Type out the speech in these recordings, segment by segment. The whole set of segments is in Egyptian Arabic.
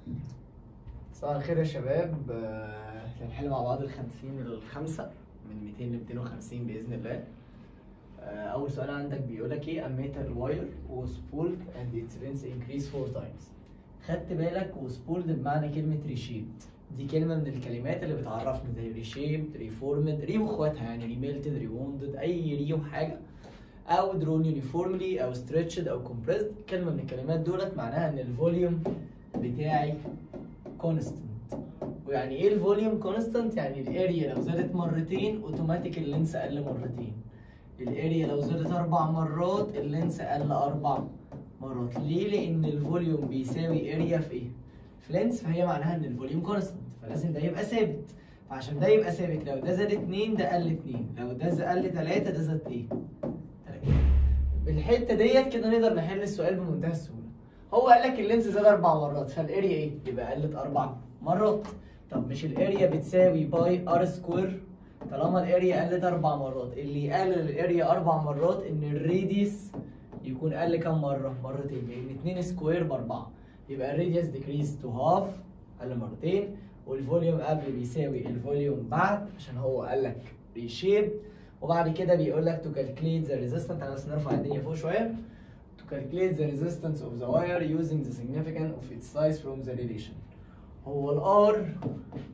صباح الخير يا شباب آه، هنحل مع بعض الخمسين الخمسة من 200 ل 250 بإذن الله آه، أول سؤال عندك بيقول لك إيه a metal wire was pulled and its length increased four times خدت بالك was pulled بمعنى كلمة reshaped دي كلمة من الكلمات اللي بتعرفنا زي reshaped reformed ري واخواتها يعني remelted rewounded أي ري وحاجة أو drawn uniformly أو stretched أو compressed كلمة من الكلمات دولت معناها إن الفوليوم بتاعي كونستنت ويعني ايه الفوليوم كونستنت يعني الاريا لو زادت مرتين اوتوماتيك اللينس قل مرتين الاريا لو زادت اربع مرات اللينس قل اربع مرات ليه لان الفوليوم بيساوي اريا في ايه في لينس فهي معناها ان الفوليوم كونستنت فلازم ده يبقى ثابت فعشان ده يبقى ثابت لو ده زاد اتنين ده قل اتنين لو ده قل تلاتة ده زاد ايه تلاتة بالحته ديت كده نقدر نحل السؤال بمنتهى السهوله هو قال لك اللينس زاد اربع مرات فالاريا ايه؟ يبقى قلت اربع مرات طب مش الاريا بتساوي باي ار سكوير طالما الاريا قلت اربع مرات اللي يقلل الاريا اربع مرات ان الراديوس يكون قل كام مره؟ مرتين لان 2 سكوير باربعه يبقى الراديوس ديكريز تو هاف قل مرتين والفوليوم قبل بيساوي الفوليوم بعد عشان هو قال لك ريشيب وبعد كده بيقول لك تو كالكليت ذا ريزيستنت انا بس نرفع الدنيا فوق شويه to calculate the resistance of the wire using the significance of its size from the relation. هو ال R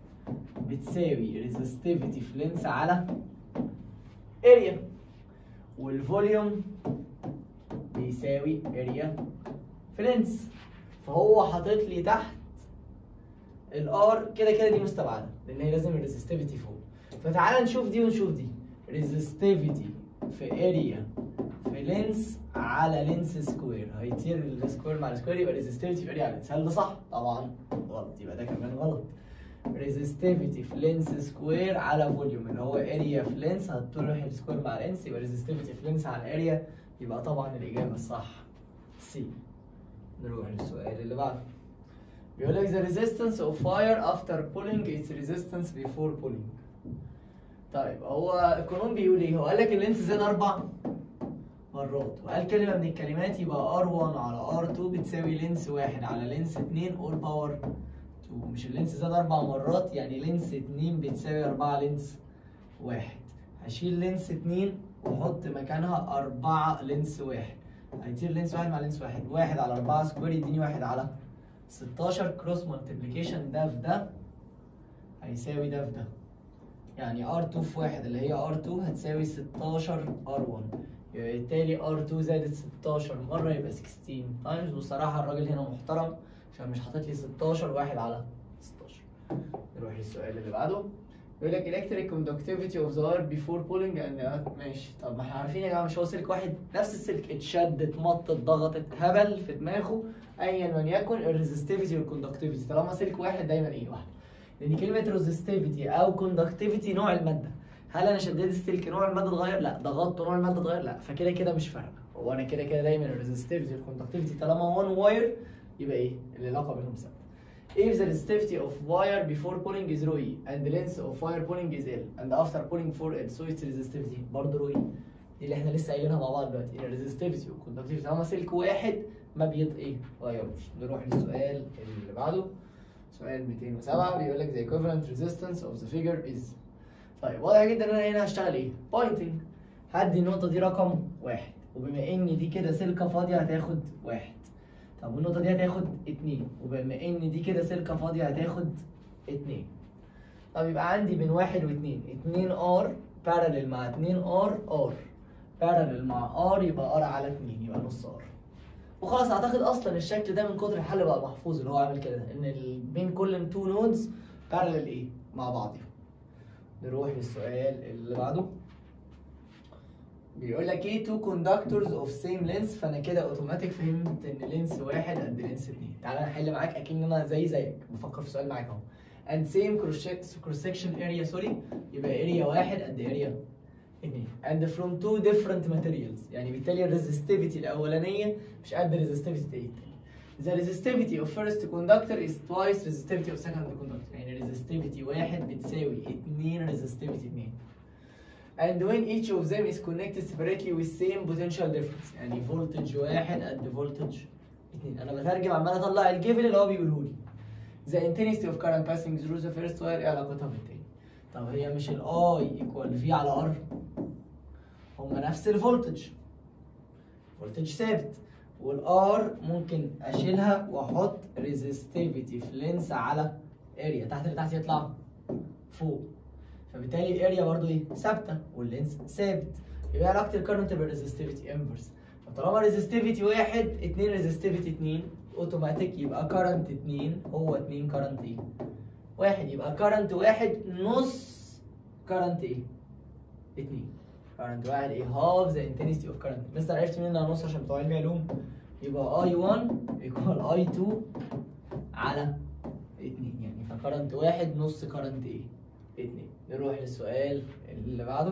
بتساوي resistivity في لينس على area والفوليوم بيساوي area في لينس فهو حاطط لي تحت ال R كده كده دي مستبعدة لأن هي لازم الريزستيفيتي فوق فتعال نشوف دي ونشوف دي resistivity في area في لينس على لينس سكوير هيطير السكوير مع السكوير يبقى ريزستيفيتي في اريا على لينس هل ده صح؟ طبعا غلط يبقى ده كمان غلط ريزستيفيتي في لينس سكوير على فوليوم اللي هو اريا في لينس هتروح السكوير مع لينس يبقى ريزستيفيتي في لينس على اريا يبقى طبعا الاجابه الصح سي نروح للسؤال اللي بعده بيقول لك the resistance of fire after pulling its resistance before pulling طيب هو القانون بيقول ايه؟ هو قال لك اللينس زاد اربع مرات وقال كلمة من الكلمات يبقى R1 على R2 بتساوي لينس واحد على لينس اتنين all باور 2 مش اللينس زاد أربع مرات يعني لينس اتنين بتساوي أربعة لينس واحد هشيل لينس اتنين وأحط مكانها أربعة لينس واحد هيطير لينس واحد مع لينس واحد واحد على أربعة سكوير يديني واحد على 16 كروس مالتيبليكيشن ده في ده هيساوي ده في ده يعني R2 في واحد اللي هي R2 هتساوي 16 R1 يبقى بالتالي R2 زادت 16 مرة يبقى 16 تايمز وصراحة الراجل هنا محترم عشان مش حاطط لي 16 واحد على 16 نروح للسؤال اللي بعده بيقول لك electric conductivity of the wire before pulling and ماشي طب ما احنا عارفين يا جماعة مش هو سلك واحد نفس السلك اتشد اتمط اتضغط اتهبل في دماغه ايا من يكن الريزستيفيتي والكوندكتيفيتي طالما سلك واحد دايما ايه واحد لان كلمة ريزستيفيتي او كوندكتيفيتي نوع المادة هل انا شديت السلك نوع الماده اتغير؟ لا ضغطت نوع الماده اتغير؟ لا فكده كده مش فارقه هو انا كده كده دايما الريزستيفيتي والكوندكتيفيتي طالما وان واير يبقى ايه؟ العلاقه بينهم ثابته. If the resistivity of wire before pulling is rho e and the length of wire pulling is L and after pulling for L so its resistivity برضه rho e دي اللي احنا لسه قايلينها مع بعض دلوقتي الريزستيفيتي والكوندكتيفيتي طالما سلك واحد ما بيت ايه؟ غيروش نروح للسؤال اللي بعده سؤال 207 بيقول لك the equivalent resistance of the figure is طيب واضح جدا ان انا هنا هشتغل ايه؟ بوينتنج هدي النقطة دي رقم واحد وبما ان دي كده سلكة فاضية هتاخد واحد طب والنقطة دي هتاخد اتنين وبما ان دي كده سلكة فاضية هتاخد اتنين طب يبقى عندي بين واحد واتنين اتنين ار بارلل مع اتنين ار ار بارلل مع ار يبقى ار على اتنين يبقى نص ار وخلاص اعتقد اصلا الشكل ده من كتر الحل بقى محفوظ اللي هو عامل كده ان ال- بين كل تو نودز بارلل ايه مع بعضهم نروح للسؤال اللي بعده بيقول لك ايه two conductors of same length فانا كده اوتوماتيك فهمت ان لينس واحد قد لينس اتنين تعالى نحل معاك اكن انا زي زيك بفكر في سؤال معاك اهو and same cross- cross section area سوري يبقى area واحد قد area اتنين and from two different materials يعني بالتالي الريزستيفيتي الاولانيه مش قد الريزستيفيتي التانيه The resistivity of first conductor is twice resistivity of second conductor يعني resistivity واحد بتساوي اتنين resistivity اتنين and when each of them is connected separately with same potential difference يعني voltage واحد قد voltage اتنين انا بترجم عمال اطلع الجيفن اللي هو بيقوله لي the intensity of current passing through the first wire ايه علاقتها بالتاني طب هي مش الاي ايكوال في على ار هما نفس الفولتج فولتج ثابت والار ممكن اشيلها واحط ريزستيفيتي في لينس على اريا تحت اللي تحت يطلع فوق فبالتالي الاريا برضو ايه ثابته واللينس ثابت يبقى علاقه الكرنت بالريزستيفيتي انفرس فطالما ريزستيفيتي واحد اتنين ريزستيفيتي اتنين اوتوماتيك يبقى كرنت اتنين هو اتنين كرنت ايه واحد يبقى كرنت واحد نص كرنت ايه اتنين كرنت واحد ايه هاف ذا انتنسيتي اوف كرنت مستر عرفت منين نص عشان بتوع علمي علوم يبقى اي 1 ايكوال اي 2 على اتنين يعني فكرنت واحد نص كرنت ايه اتنين نروح للسؤال اللي بعده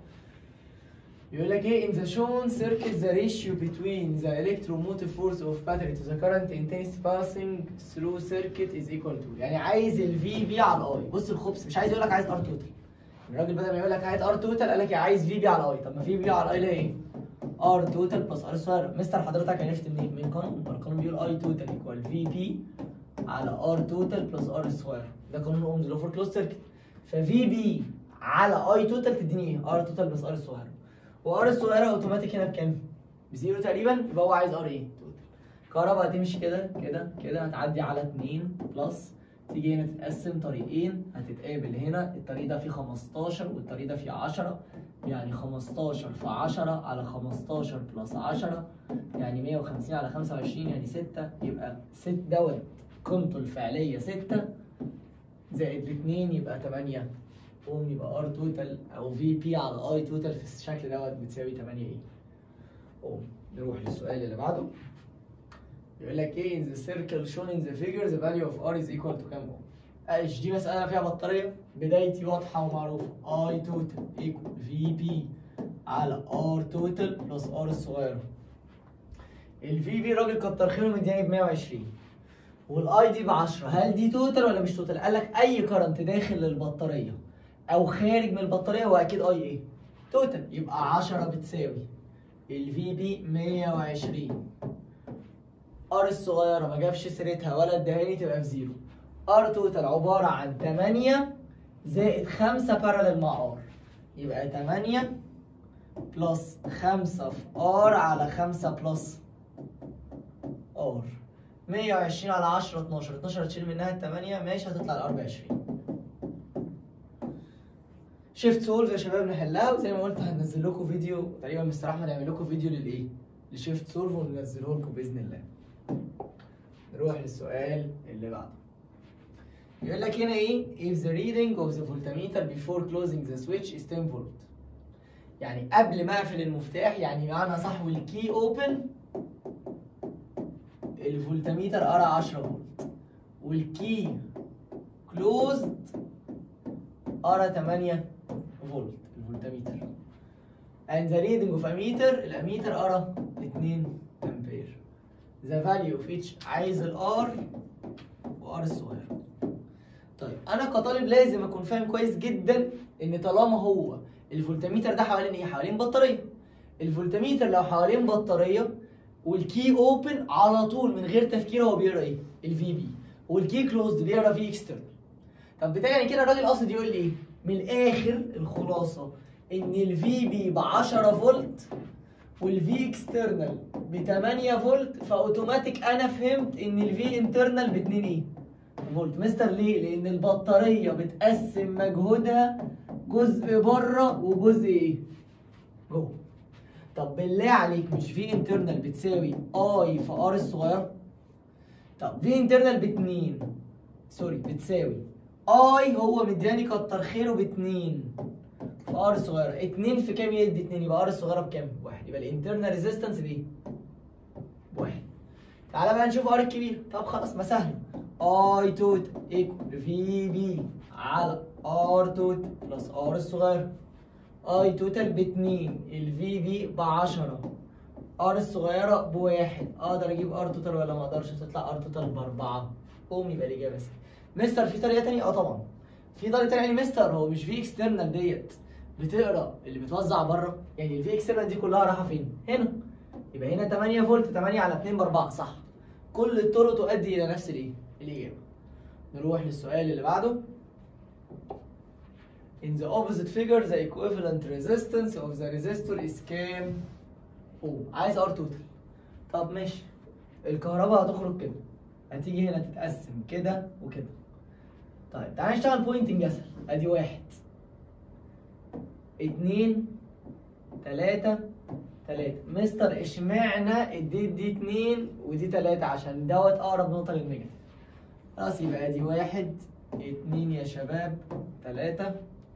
يقول لك ايه in the shown circuit the ratio between the electromotive force of battery to the current intensity passing through circuit is equal to يعني عايز ال VB على الاي بص الخبز مش عايز يقول لك عايز ار توتال الراجل بدل ما يقول لك عايز ار توتال قال لك عايز في بي على اي طب ما في بي على اي ليه ايه ار توتال بلس ار صغير مستر حضرتك عرفت منين من قانون ما القانون بيقول اي توتال ايكوال في بي على ار توتال بلس ار صغير ده قانون اومز لو فور كلوز سيركت ففي بي على اي توتال تديني ايه ار توتال بلس ار صغير وار الصغيره اوتوماتيك هنا بكام بزيرو تقريبا يبقى هو عايز ار ايه توتال كهرباء هتمشي كده كده كده هتعدي على 2 بلس تيجي هنا تتقسم طريقين هتتقابل هنا الطريق ده فيه 15 والطريق ده فيه 10 يعني 15 في 10 على 15 بلس 10 يعني 150 على 25 يعني 6 يبقى 6 دوت قيمته الفعليه 6 زائد الاثنين يبقى 8 قوم يبقى ار توتال او في بي على اي توتال في الشكل دوت بتساوي 8 ايه قوم نروح للسؤال اللي بعده يقول لك ايه in the circle shown in the figure the value of r is equal to كام ohm ايش دي مسألة فيها بطارية بدايتي واضحة ومعروفة I total equal VB على R total plus R الصغيرة ال VB راجل كتر خيره مدياني ب 120 والاي دي ب 10 هل دي توتال ولا مش توتال؟ قال لك اي كرنت داخل للبطارية او خارج من البطارية هو اكيد اي ايه؟ توتال يبقى 10 بتساوي ال VB 120 ار الصغيره ما جابش سيرتها ولا اداهاني تبقى بزيرو ار توتال عباره عن 8 زائد 5 بارالل مع ار يبقى 8 بلس 5 في ار على 5 بلس ار 120 على 10 12 12 تشيل منها 8 ماشي هتطلع الار ب 20 شيفت سولف يا شباب نحلها وزي ما قلت هننزل لكم فيديو تقريبا مستر احمد هيعمل لكم فيديو للايه؟ لشيفت سولف وننزله لكم باذن الله. نروح للسؤال اللي بعده. يقول لك هنا ايه؟ if the reading of the voltmeter before closing the switch is 10 volt. يعني قبل ما اقفل المفتاح يعني معنى صح والكي اوبن الفولتميتر قرا 10 فولت والكي كلوزد قرا 8 فولت الفولتميتر and the reading of ammeter الاميتر قرا 2 امبير the value of each عايز الار وار الصغير طيب انا كطالب لازم اكون فاهم كويس جدا ان طالما هو الفولتميتر ده حوالين ايه حوالين بطاريه الفولتميتر لو حوالين بطاريه والكي اوبن على طول من غير تفكير هو بيقرا ايه الفي بي والكي كلوزد بيقرا في اكسترنال طب بالتالي يعني كده الراجل قصد يقول لي ايه من الاخر الخلاصه ان الفي بي ب 10 فولت والفي اكسترنال ب 8 فولت فاوتوماتيك انا فهمت ان الفي انترنال ب 2 ايه فولت مستر ليه لان البطاريه بتقسم مجهودها جزء بره وجزء ايه جوه طب بالله عليك مش في انترنال بتساوي اي في ار الصغيره طب في انترنال ب 2 سوري بتساوي اي هو مدياني كتر خيره ب 2 في ار الصغيره 2 في كام يدي 2 يبقى ار الصغيره بكام؟ واحد يبقى الانترنال ريزيستنس بايه؟ بواحد تعالى بقى نشوف ار الكبير طب خلاص ما سهل اي توت ايكوال في بي على ار توت بلس ار الصغير اي توتال ب 2 الفي بي ب 10 ار الصغيره بواحد اقدر اجيب ار توتال ولا ما اقدرش تطلع ار توتال باربعه قوم يبقى الاجابه سهله مستر في طريقه تانية اه طبعا في طريقه تانية يعني مستر هو مش في اكسترنال ديت بتقرا اللي بتوزع بره يعني الفي اكسترنال دي كلها رايحه فين هنا يبقى هنا 8 فولت 8 على 2 ب 4 صح كل الطرق تؤدي الى نفس الايه الاجابه نروح للسؤال اللي بعده In the opposite figure the equivalent resistance of the resistor is كام؟ اوه عايز ار توتال طب ماشي الكهرباء هتخرج كده هتيجي هنا تتقسم كده وكده طيب تعالى نشتغل بوينتنج اسهل ادي واحد اتنين تلاتة تلاتة مستر اشمعنى اديت دي اتنين ودي تلاتة عشان دوت اقرب نقطة للنيجاتيف خلاص يبقى ادي واحد اتنين يا شباب تلاتة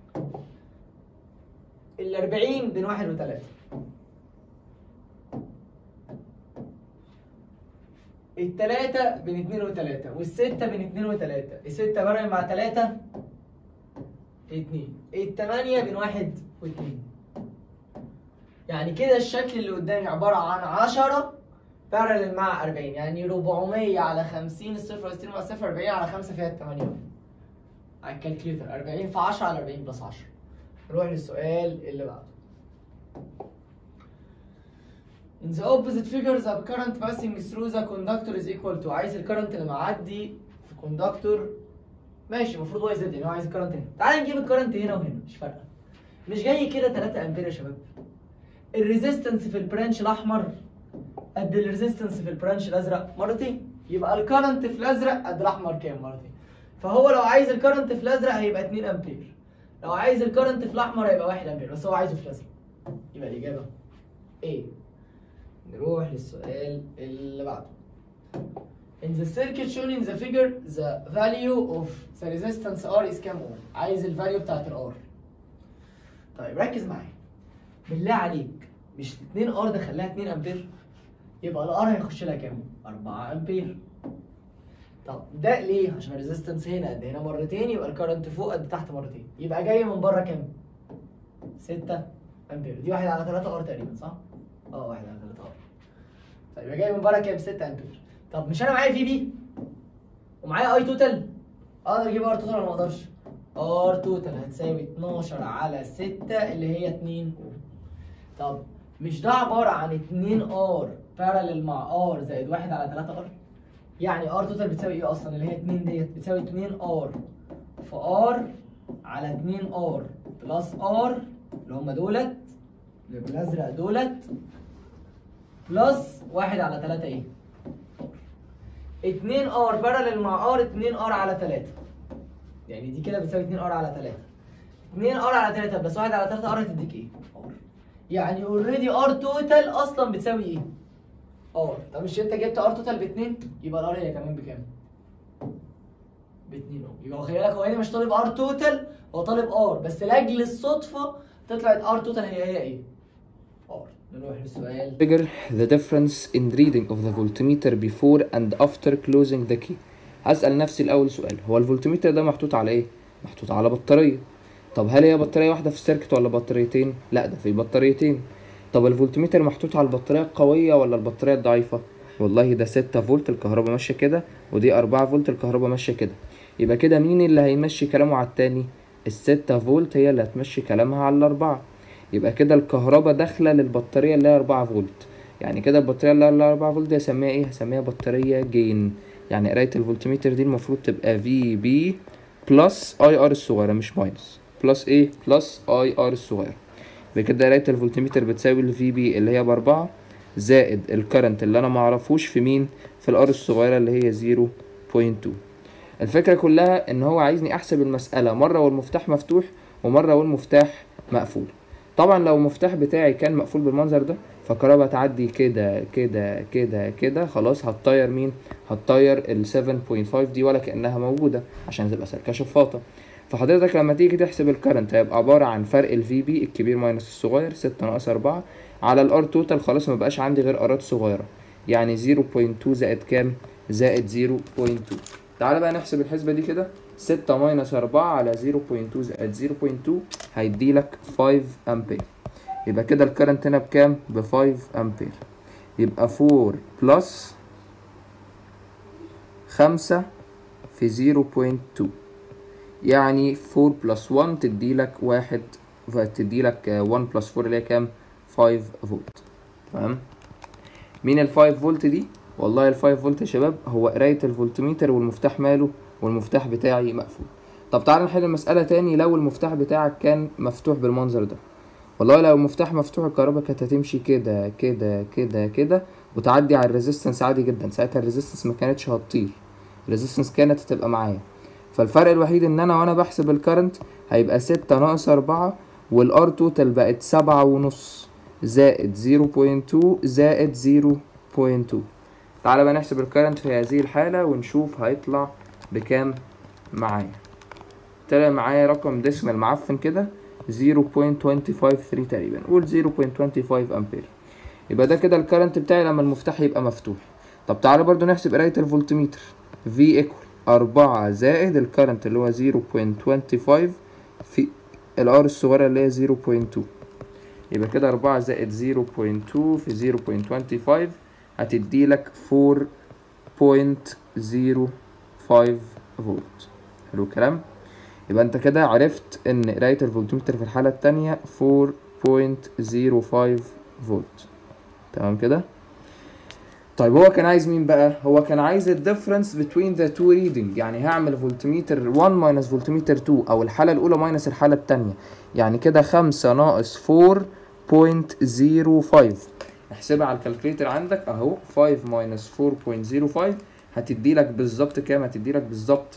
الأربعين بين واحد وتلاتة التلاتة بين اتنين وتلاتة والستة بين اتنين وتلاتة الستة بارل مع تلاتة اتنين التمانية بين واحد واتنين يعني كده الشكل اللي قدامي عبارة عن عشرة بارل مع أربعين يعني ربعمية على خمسين الصفر وستين مع صفر أربعين على خمسة فيها التمانية على الكالكليتر أربعين في عشرة على أربعين بلس عشرة نروح للسؤال اللي بعده In the opposite figure the current passing through the conductor is equal to عايز الكرنت اللي معدي في كوندكتور ماشي المفروض هو يزيد يعني هو عايز الكرنت هنا تعال نجيب الكرنت هنا وهنا مش فارقه مش جاي كده 3 امبير يا شباب الريزيستنس في البرانش الاحمر قد الريزيستنس في البرانش الازرق مرتين يبقى الكرنت في الازرق قد الاحمر كام مرتين فهو لو عايز الكرنت في الازرق هيبقى 2 امبير لو عايز الكرنت في الاحمر هيبقى 1 امبير بس هو عايزه في الازرق يبقى الاجابه ايه نروح للسؤال اللي بعده In the circuit shown in the figure the value of the resistance R is كام ohm عايز الفاليو بتاعت الار طيب ركز معايا بالله عليك مش 2 ار ده خلاها 2 امبير يبقى الار هيخش لها كام 4 امبير طب ده ليه عشان الريزيستنس هنا قد هنا مرتين يبقى الكرنت فوق قد تحت مرتين يبقى جاي من بره كام 6 امبير دي واحد على 3 ار تقريبا صح اه واحد على 3 ار طيب يبقى جاي من بره كام 6 امبير طب مش انا معايا في بي ومعايا اي توتال اقدر اجيب ار توتال ولا ما اقدرش ار توتال هتساوي 12 على 6 اللي هي 2 اوم طب مش ده عباره عن 2 ار بارلل مع ار زائد 1 على 3 ار يعني ار توتال بتساوي ايه اصلا اللي هي 2 ديت بتساوي 2 ار في ار على 2 ار بلس ار اللي هم دولت اللي بالازرق دولت بلس 1 على 3 ايه 2 ار بارلل مع ار 2 ار على 3 يعني دي كده بتساوي 2 ار على 3 2 ار على 3 بلس 1 على 3 ار هتديك ايه ار يعني اوريدي ار توتال اصلا بتساوي ايه ار طب مش انت جبت ار توتال ب 2 يبقى الار هي كمان بكام ب 2 اهو يبقى خلي بالك هو هنا مش طالب ار توتال هو طالب ار بس لاجل الصدفه طلعت ار توتال هي هي ايه ار نروح للسؤال figure the difference in reading of the voltmeter before and after closing the key هسأل نفسي الأول سؤال هو الفولتميتر ده محطوط على إيه؟ محطوط على بطارية طب هل هي بطارية واحدة في السيركت ولا بطاريتين؟ لا ده في بطاريتين طب الفولتميتر محطوط على البطارية القوية ولا البطارية الضعيفة؟ والله ده ستة فولت الكهرباء ماشية كده ودي أربعة فولت الكهرباء ماشية كده يبقى كده مين اللي هيمشي كلامه على التاني؟ الستة فولت هي اللي هتمشي كلامها على الأربعة يبقى كده الكهرباء داخلة للبطارية اللي هي أربعة فولت يعني كده البطارية اللي هي أربعة فولت دي هسميها إيه؟ هسميها بطارية جين يعني قراية الفولتميتر دي المفروض تبقى في بي بلس اي ار الصغيرة مش ماينس بلس ايه؟ بلس اي ار الصغيرة يبقى كده قراية الفولتميتر بتساوي الفي بي اللي هي بأربعة زائد الكرنت اللي أنا معرفوش في مين؟ في الار الصغيرة اللي هي زيرو بوينت تو الفكرة كلها إن هو عايزني أحسب المسألة مرة والمفتاح مفتوح ومرة والمفتاح مقفول طبعا لو المفتاح بتاعي كان مقفول بالمنظر ده فالكهرباء تعدي كده كده كده كده خلاص هتطير مين هتطير ال 7.5 دي ولا كانها موجوده عشان تبقى سلكه شفاطه فحضرتك لما تيجي تحسب الكرنت هيبقى عباره عن فرق الفي بي الكبير ماينس الصغير 6 ناقص 4 على الار توتال خلاص ما بقاش عندي غير ارات صغيره يعني 0.2 زائد كام زائد 0.2 تعالى بقى نحسب الحسبه دي كده 6 ماينس 4 على 0.2 زائد 0.2 هيديلك 5 امبير يبقى كده الكرنت هنا بكام ب 5 امبير يبقى 4 بلس 5 في 0.2 يعني 4 بلس 1 تديلك 1 تديلك 1 بلس 4 اللي هي كام 5 فولت تمام مين ال 5 فولت دي والله ال 5 فولت يا شباب هو قرايه الفولتميتر والمفتاح ماله والمفتاح بتاعي مقفول طب تعالى نحل المسألة تاني لو المفتاح بتاعك كان مفتوح بالمنظر ده والله لو المفتاح مفتوح الكهرباء كانت هتمشي كده كده كده كده وتعدي على الريزيستنس عادي جدا ساعتها الريزيستنس ما كانتش هتطير الريزيستنس كانت هتبقى معايا فالفرق الوحيد ان انا وانا بحسب الكرنت هيبقى ستة ناقص أربعة والار توتال بقت سبعة ونص زائد زيرو بوينت تو زائد زيرو بوينت تو تعالى بقى نحسب الكرنت في هذه الحالة ونشوف هيطلع بكام معايا طلع معايا رقم ديسمال معفن كده 0.253 تقريبا قول 0.25 امبير يبقى ده كده الكرنت بتاعي لما المفتاح يبقى مفتوح طب تعالى برضو نحسب قراية الفولتميتر V equal أربعة زائد الكرنت اللي هو 0.25 في الار الصغيرة اللي هي 0.2 يبقى كده أربعة زائد 0.2 في 0.25 هتديلك 4.05 فولت حلو الكلام يبقى انت كده عرفت ان قراية الفولتمتر في الحالة التانية 4.05 فولت تمام كده طيب هو كان عايز مين بقى هو كان عايز الديفرنس between the two reading يعني هعمل فولتميتر 1 ماينس فولتميتر 2 او الحالة الاولى ماينس الحالة التانية يعني كده 5 ناقص 4.05 احسبها على الكالكوليتر عندك اهو 5 ماينس 4.05 هتدي لك بالظبط كام هتدي لك بالظبط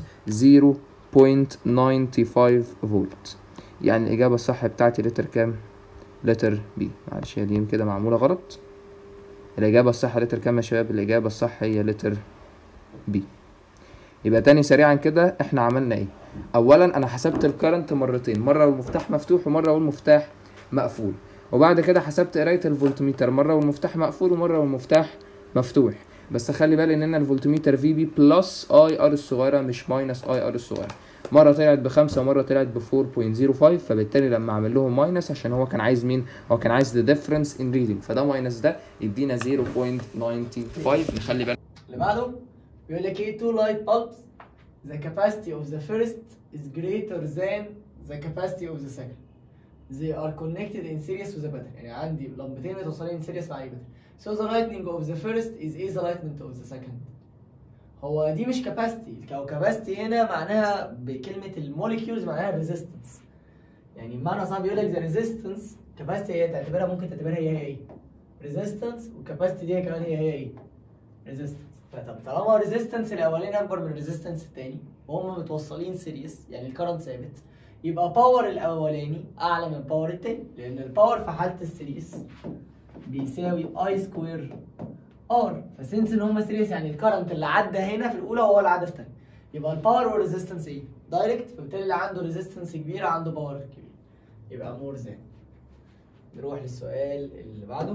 0.95 فولت يعني الإجابة الصح بتاعتي لتر كام؟ لتر بي معلش هي دي كده معمولة غلط الإجابة الصح لتر كام يا شباب؟ الإجابة الصح هي لتر بي يبقى تاني سريعا كده احنا عملنا ايه؟ أولا أنا حسبت الكرنت مرتين مرة والمفتاح مفتوح ومرة والمفتاح مقفول وبعد كده حسبت قراية الفولتميتر مرة والمفتاح مقفول ومرة والمفتاح مفتوح بس خلي بالي ان انا الفولتميتر في بي بلس اي ار الصغيره مش ماينس اي ار الصغيره مره طلعت بخمسة ومره طلعت ب 4.05 فبالتالي لما اعمل لهم ماينس عشان هو كان عايز مين هو كان عايز ذا ديفرنس ان ريدنج فده ماينس ده يدينا 0.95 نخلي بالنا اللي بعده بيقول لك ايه two light bulbs the capacity of the first is greater than the capacity of the second they are connected in series with the battery يعني عندي لمبتين متوصلين in series مع اي battery so the lightning of the first is is the lightning of the second هو دي مش capacity او capacity هنا معناها بكلمة الموليكيولز معناها resistance يعني بمعنى صعب بيقول لك the resistance capacity هي تعتبرها ممكن تعتبرها هي هي ايه resistance والcapacity دي كمان هي هي ايه resistance فطب طالما الريزيستنس الاولاني اكبر من الريزيستنس الثاني وهم متوصلين سيريس يعني الكرنت ثابت يبقى باور الاولاني اعلى من باور الثاني لان الباور في حاله السيريس بيساوي اي سكوير ار فسنس ان هم سيريس يعني الكرنت اللي عدى هنا في الاولى هو اللي عدى في الثانيه يبقى الباور والريزيستنس ايه دايركت فبالتالي اللي عنده ريزيستنس كبيره عنده باور كبير يبقى مور ذان نروح للسؤال اللي بعده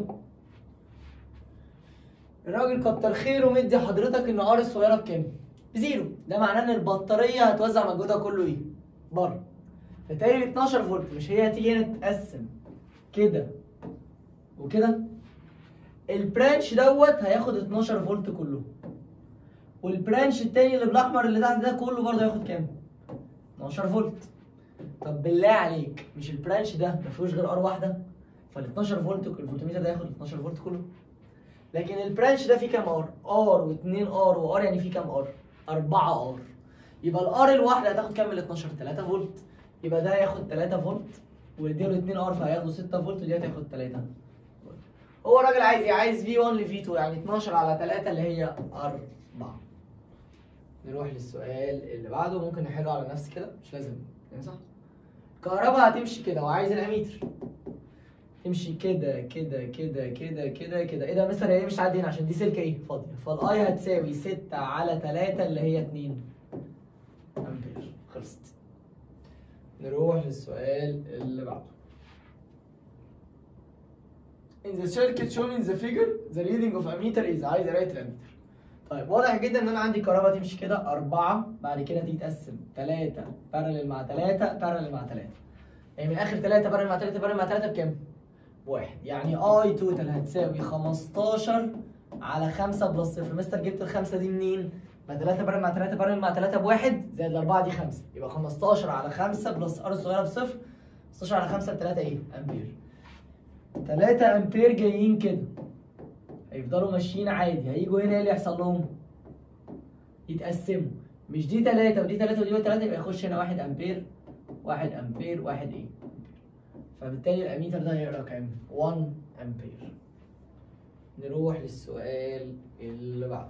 الراجل كتر خيره مدي حضرتك ان ار الصغيره بكام؟ بزيرو ده معناه ان البطاريه هتوزع مجهودها كله ايه؟ بره بالتالي 12 فولت مش هي هتيجي هنا تتقسم كده وكده البرانش دوت هياخد 12 فولت كله والبرانش التاني اللي بالاحمر اللي تحت ده كله برضه هياخد كام؟ 12 فولت طب بالله عليك مش البرانش ده ما فيهوش غير ار واحده فال 12 فولت الفولتميتر ده هياخد 12 فولت كله لكن البرانش ده فيه كام ار؟ ار و2 ار وار يعني فيه كام ار؟ 4 ار يبقى الار الواحده هتاخد كام من 12 3 فولت يبقى ده هياخد 3 فولت واديله 2 ار فهياخدوا 6 فولت ودي هتاخد 3 فولت هو الراجل عايز ايه؟ عايز في 1 لفي 2 يعني 12 على 3 اللي هي 4 نروح للسؤال اللي بعده ممكن نحله على نفس كده مش لازم يعني صح؟ الكهرباء هتمشي كده وعايز الاميتر تمشي كده كده كده كده كده كده ايه ده مثلا هي مش عادي هنا عشان دي سلكه ايه فاضيه فالاي هتساوي 6 على 3 اللي هي 2 امبير خلصت نروح للسؤال اللي بعده In the circuit shown in the figure the reading of ammeter is عايز قرايه الاميتر طيب واضح جدا ان انا عندي كهرباء تمشي كده أربعة بعد كده تيجي تقسم 3 بارلل مع 3 بارلل مع 3 يعني من الاخر 3 بارلل مع 3 بارلل مع 3 بكام؟ واحد يعني اي توتال هتساوي 15 على 5 بلس صفر مستر جبت الخمسه دي منين؟ ما 3 بارل مع 3 بارل مع 3 بواحد زائد الاربعه دي 5 يبقى 15 على 5 بلس ار الصغيره بصفر 15 على 5 ب 3 ايه؟ امبير 3 امبير جايين كده هيفضلوا ماشيين عادي هيجوا هنا ايه اللي يحصل لهم؟ يتقسموا مش دي 3 ودي 3 ودي 3 يبقى يخش هنا 1 امبير 1 امبير 1 ايه فبالتالي الاميتر ده هيقرا كام 1 امبير نروح للسؤال اللي بعده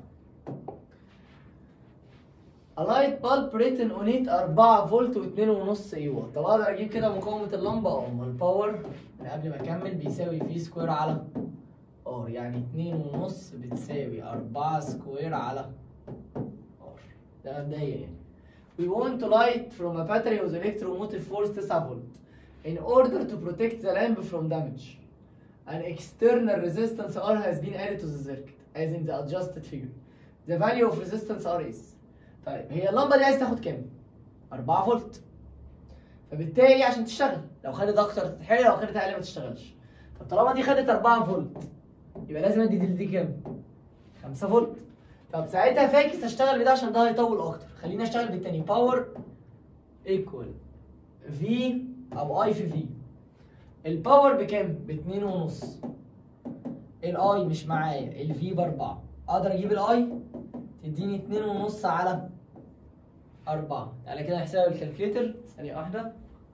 A light bulb written on it 4 فولت و2.5 اي واط طب اقدر اجيب كده مقاومة اللمبة اه ما الباور من قبل ما اكمل بيساوي في سكوير على ار يعني 2.5 بتساوي 4 سكوير على ار ده مبدئيا يعني We want to light from a battery with electromotive force 9 volt in order to protect the lamp from damage. An external resistance R has been added to the circuit as in the adjusted figure. The value of resistance R is طيب هي اللمبة دي عايز تاخد كام؟ 4 فولت فبالتالي عشان تشتغل لو خدت أكتر تتحرق لو خدت أقل ما تشتغلش طب طالما دي خدت 4 فولت يبقى لازم أدي دي دي كام؟ 5 فولت طب ساعتها فاكس هشتغل بده عشان ده هيطول أكتر خليني أشتغل بالتاني باور ايكوال في أو أي في في الباور بكام؟ باتنين ونص الاي مش معايا الفي باربعة اقدر اجيب الاي تديني اتنين ونص على أربعة تعالى كده نحسبها بالكالكليتر ثانية واحدة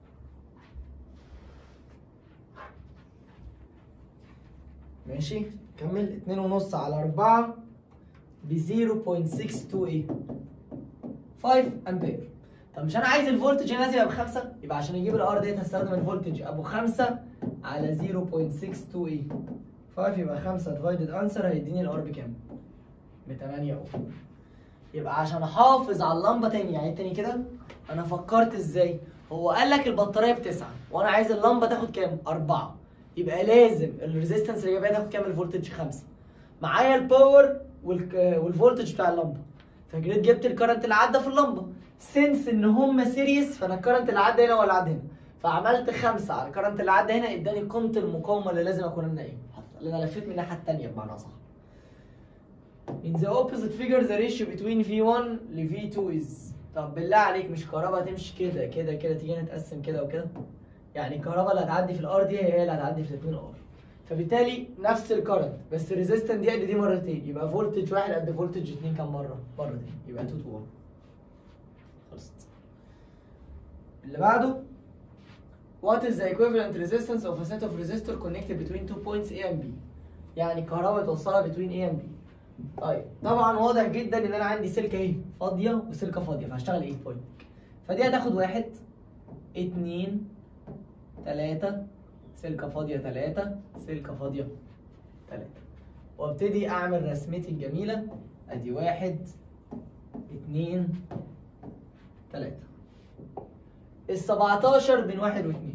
ماشي كمل اتنين ونص على أربعة ب 0.62 ايه 5 أمبير طب مش أنا عايز الفولتج هنا يبقى بخمسة يبقى عشان أجيب الأر ديت هستخدم الفولتج أبو خمسة على 0.62 ايه 5 يبقى 5 ديفايدد انسر هيديني الار بكام؟ ب 8 اوم يبقى عشان احافظ على اللمبه تاني يعني تاني كده انا فكرت ازاي؟ هو قال لك البطاريه بتسعه وانا عايز اللمبه تاخد كام؟ أربعة يبقى لازم الريزيستنس اللي جايبها تاخد كام الفولتج؟ خمسة معايا الباور والك- والفولتج بتاع اللمبه فجريت جبت الكرنت اللي عدى في اللمبه سنس ان هم سيريس فانا الكرنت اللي عدى هنا ولا عدى هنا فعملت خمسة على الكرنت اللي عدى هنا اداني قيمة المقاومة اللي لازم اكون انا ايه اللي انا لفيت من الناحية التانية بمعنى صح In the opposite figure the ratio between V1 ل V2 is طب بالله عليك مش كهرباء تمشي كده كده كده تيجي نتقسم كده وكده يعني الكهرباء اللي هتعدي في الار دي هي اللي هتعدي في الاثنين ار فبالتالي نفس الكرنت بس الريزيستنس دي قد دي مرتين يبقى فولتج واحد قد فولتج اتنين كام مرة؟ مرتين يبقى 2 to 1 خلصت اللي بعده What is the equivalent resistance of a set of resistor connected between two points A and B؟ يعني الكهرباء توصلها between A and B. طيب طبعا واضح جدا ان انا عندي سلكه اهي فاضيه وسلكه فاضيه فهشتغل ايه بوينت فدي هتاخد واحد اتنين تلاتة سلكه فاضيه تلاتة سلكه فاضيه تلاتة وابتدي اعمل رسمتي الجميله ادي واحد اتنين تلاتة ال 17 بين واحد واثنين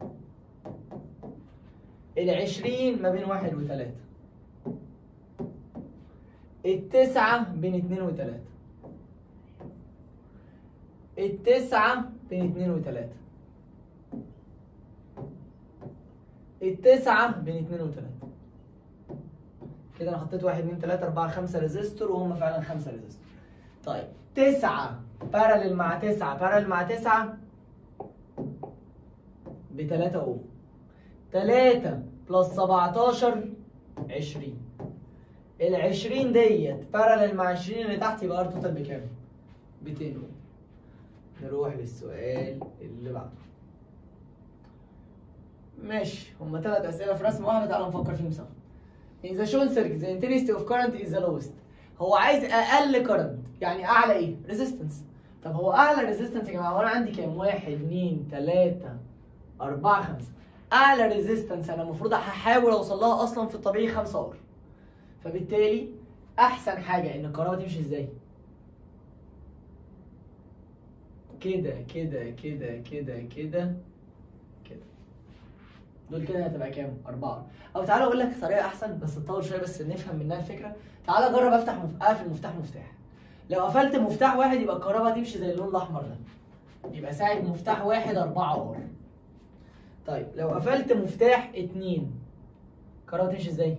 ال 20 ما بين واحد وثلاثة التسعة بين اتنين وتلاتة التسعة بين اتنين وتلاتة التسعة بين اتنين وتلاتة كده انا حطيت واحد اتنين تلاتة اربعة خمسة ريزيستور وهم فعلا خمسة ريزيستور طيب تسعة بارلل مع تسعة بارلل مع تسعة بتلاتة اوم تلاتة بلس سبعتاشر عشرين العشرين ديت بارلل مع عشرين اللي تحت يبقى ار توتال بكام؟ بتين اوم نروح للسؤال اللي بعده ماشي هما تلات أسئلة في رسمة واحدة تعالوا نفكر فيهم سوا In the shown circuit the intensity of current is the lowest هو عايز أقل current يعني أعلى إيه؟ resistance طب هو أعلى resistance يا جماعة هو أنا عندي كام؟ واحد اتنين تلاتة أربعة خمسة أعلى ريزيستنس أنا المفروض هحاول أوصل لها أصلا في الطبيعي 5 أر فبالتالي أحسن حاجة إن الكهرباء تمشي إزاي؟ كده كده كده كده كده كده دول كده هتبقى كام؟ أربعة أو تعالى أقول لك طريقة أحسن بس تطول شوية بس نفهم منها الفكرة تعالى جرب أفتح مف... أقفل مفتاح مفتاح لو قفلت مفتاح واحد يبقى الكهرباء تمشي زي اللون الأحمر ده يبقى ساعة مفتاح واحد أربعة أر طيب لو قفلت مفتاح اتنين الكهرباء تمشي ازاي؟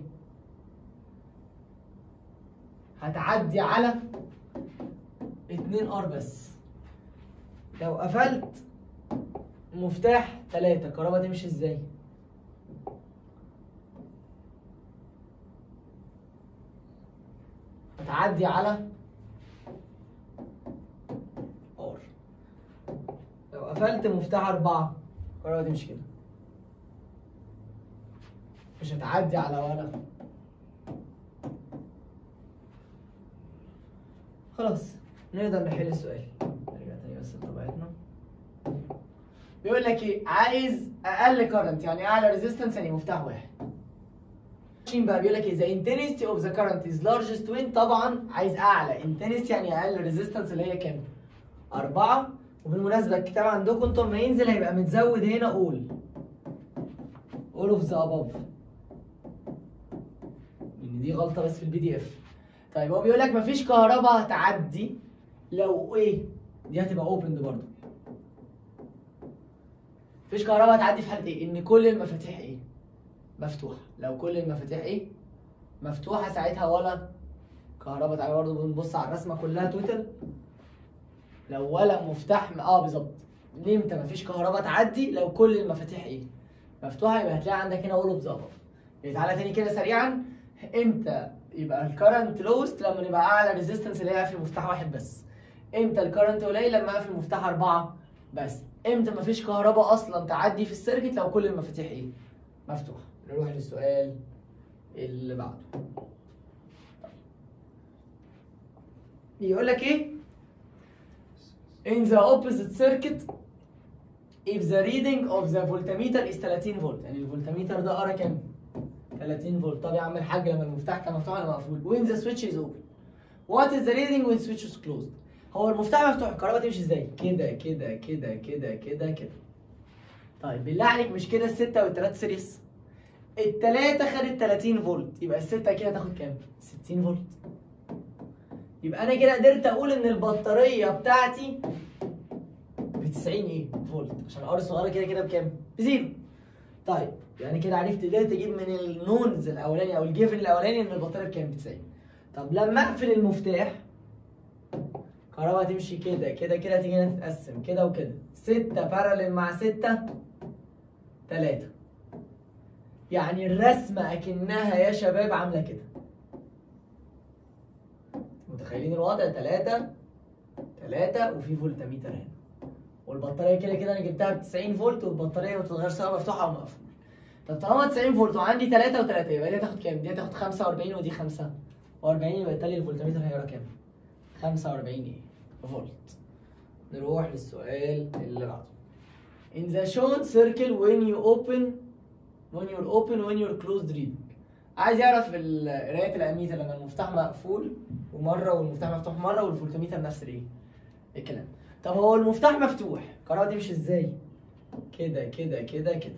هتعدي على اتنين ار بس لو قفلت مفتاح تلاتة الكهرباء تمشي ازاي؟ هتعدي على قفلت مفتاح أربعة الكهرباء تمشي كده مش هتعدي على ولا خلاص نقدر نحل السؤال نرجع تاني بس لطبيعتنا بيقول لك ايه عايز اقل كارنت يعني اعلى ريزيستنس يعني مفتاح واحد ماشيين بقى بيقول لك ايه the intensity of the current is largest when طبعا عايز اعلى intensity يعني اقل ريزيستنس اللي هي كام؟ أربعة وبالمناسبة الكتاب عندكم انتم لما ينزل هيبقى متزود هنا all all of the above ان دي غلطة بس في البي دي اف طيب هو بيقول لك مفيش كهرباء هتعدي لو ايه؟ دي هتبقى اوبند برضه مفيش كهرباء هتعدي في حالة ايه؟ ان كل المفاتيح ايه؟ مفتوحة لو كل المفاتيح ايه؟ مفتوحة ساعتها ولا كهرباء تعالى برضه بنبص على الرسمة كلها توتال لو ولا مفتاح اه بالظبط امتى مفيش كهرباء تعدي لو كل المفاتيح ايه؟ مفتوحة يبقى هتلاقي عندك هنا اول اوف يعني تعالى تاني كده سريعا امتى يبقى الكرنت لوست لما نبقى اعلى ريزيستنس اللي هي قافل مفتاح واحد بس امتى الكرنت قليل لما قافل مفتاح اربعة بس امتى مفيش كهرباء اصلا تعدي في السيركت لو كل المفاتيح ايه؟ مفتوحة نروح للسؤال اللي بعده يقول لك ايه in the opposite circuit if the reading of the voltmeter is 30 فولت يعني الفولتميتر ده قرا كام 30 فولت طب يا عم الحاج لما المفتاح كان مفتوح ولا مقفول when the switch is open what is the reading when switch is closed هو المفتاح مفتوح الكهرباء تمشي ازاي كده كده كده كده كده كده طيب بالله عليك مش كده الستة والتلاتة سيريس التلاتة خدت 30 فولت يبقى الستة كده تاخد كام 60 فولت يبقى انا كده قدرت اقول ان البطاريه بتاعتي ب 90 ايه فولت عشان الار الصغيره كده كده بكام بزيرو طيب يعني كده عرفت قدرت اجيب من النونز الاولاني او الجيفن الاولاني ان البطاريه بكام ب 90 طب لما اقفل المفتاح الكهرباء هتمشي كده كده كده تيجي هنا تتقسم كده وكده 6 بارالل مع 6 3 يعني الرسمه اكنها يا شباب عامله كده متخيلين الوضع 3 3 وفي فولتميتر هنا والبطاريه كده كده انا جبتها ب 90 فولت والبطاريه ما بتتغيرش سواء مفتوحه او مقفوله طب طالما 90 فولت وعندي 3 و3 يبقى دي هتاخد كام؟ دي هتاخد 45 ودي 45 يبقى بالتالي الفولتميتر هيقرا كام؟ 45 ايه؟ فولت نروح للسؤال اللي بعده In the shown circle when you open when you're open when you're closed reading عايز يعرف ال- قرايه الاميتر لما المفتاح مقفول ومره والمفتاح مفتوح مره والفولتميتر نفس الايه الكلام طب هو المفتاح مفتوح الكهرباء تمشي ازاي كده كده كده كده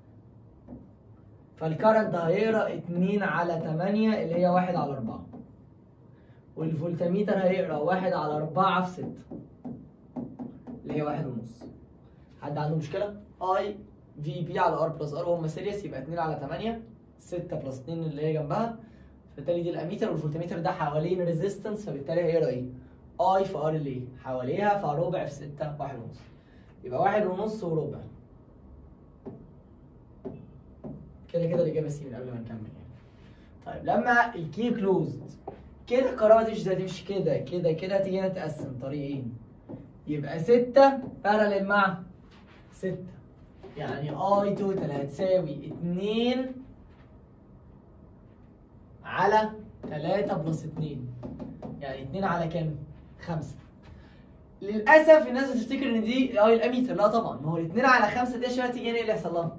فالكرنت هيقرا 2 على 8 اللي هي 1 على 4 والفولتميتر هيقرا 1 على 4 في 6 اللي هي 1 ونص حد عنده مشكله اي في بي على ار بلس ار وهم سيريس يبقى 2 على 8 6 بلس 2 اللي هي جنبها فبالتالي دي الاميتر والفولتميتر ده حوالين ريزيستنس فبالتالي هيقرا ايه؟ اي في ار اللي ايه؟ حواليها فربع في 6 1 ونص يبقى 1 ونص وربع كده كده الاجابه سي من قبل ما نكمل يعني طيب لما الكي كلوزد كده الكهرباء تمشي ازاي؟ تمشي كده كده كده تيجي هنا تقسم طريقين يبقى 6 باراليل مع 6 يعني اي توتال هتساوي 2 على 3 بلس 2 يعني 2 على كام؟ 5 للاسف الناس بتفتكر ان دي اه الاميتر لا طبعا ما هو ال 2 على 5 دي عشان تيجي هنا ايه اللي يحصل لها؟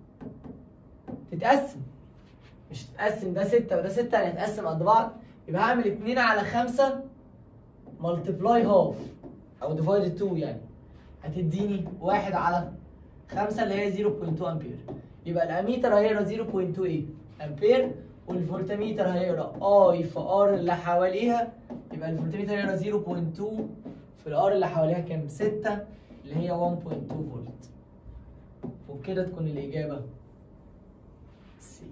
تتقسم مش تتقسم ده 6 وده 6 يعني هتقسم قد بعض يبقى هعمل 2 على 5 ملتبلاي هاف او ديفايد 2 يعني هتديني 1 على 5 اللي هي 0.2 امبير يبقى الاميتر هيقرا 0.2 ايه امبير والفولتميتر هيقرا اي في ار اللي حواليها يبقى الفولتميتر هيقرا 0.2 في الار اللي حواليها كام 6 اللي هي 1.2 فولت وبكده تكون الاجابه سي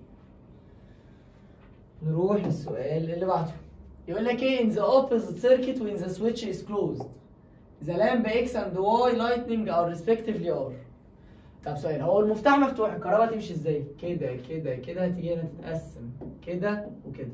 نروح للسؤال اللي بعده يقول لك ايه in the opposite circuit when the switch is closed the lamp X and Y lightning are respectively are طب سؤال هو المفتاح مفتوح الكهرباء تمشي ازاي؟ كده كده كده هتيجي هنا تتقسم كده وكده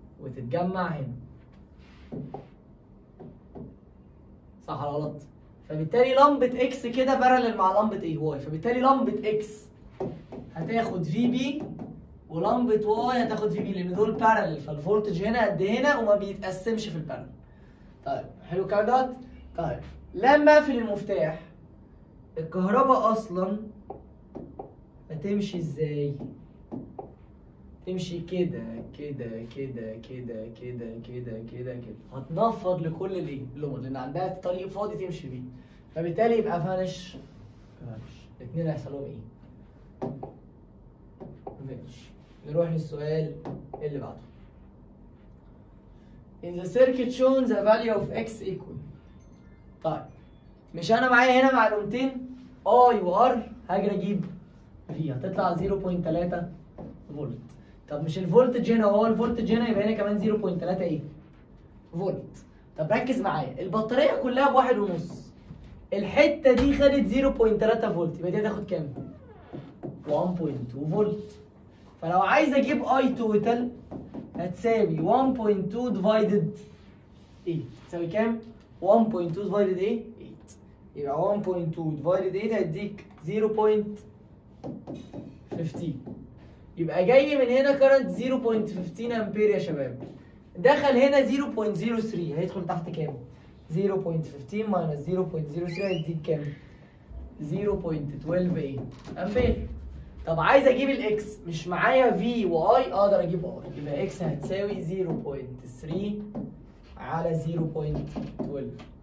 وتتجمع هنا صح ولا غلط؟ فبالتالي لمبه اكس كده بارلل مع لمبه ايه واي فبالتالي لمبه اكس هتاخد في بي ولمبه واي هتاخد في بي لان دول بارلل فالفولتج هنا قد هنا وما بيتقسمش في البارلل طيب حلو الكلام دوت طيب لما اقفل المفتاح الكهرباء اصلا هتمشي ازاي تمشي كده كده كده كده كده كده كده كده هتنفض لكل الايه اللون لان عندها طريق فاضي تمشي بيه فبالتالي يبقى فانش فانش الاثنين هيحصل لهم ايه فانش نروح للسؤال اللي بعده In the circuit shown the value of x equal طيب مش انا معايا هنا معلومتين اي وار هاجي اجيب في هتطلع 0.3 فولت طب مش الفولتج هنا هو الفولتج هنا يبقى هنا كمان 0.3 ايه فولت طب ركز معايا البطاريه كلها بواحد ونص الحته دي خدت 0.3 فولت يبقى دي هتاخد كام 1.2 فولت فلو عايز اجيب اي توتال هتساوي 1.2 ديفايدد 8 تساوي كام 1.2 ديفايدد ايه 8 يبقى 1.2 ديفايدد 8 هيديك 0.15 يبقى جاي من هنا كارنت 0.15 امبير يا شباب دخل هنا 0.03 هيدخل تحت كام 0.15 ماينس 0.03 هيديك كام 0.12 ايه امبير طب عايز اجيب الاكس مش معايا في واي اقدر اجيب اي يبقى اكس هتساوي 0.3 على 0.12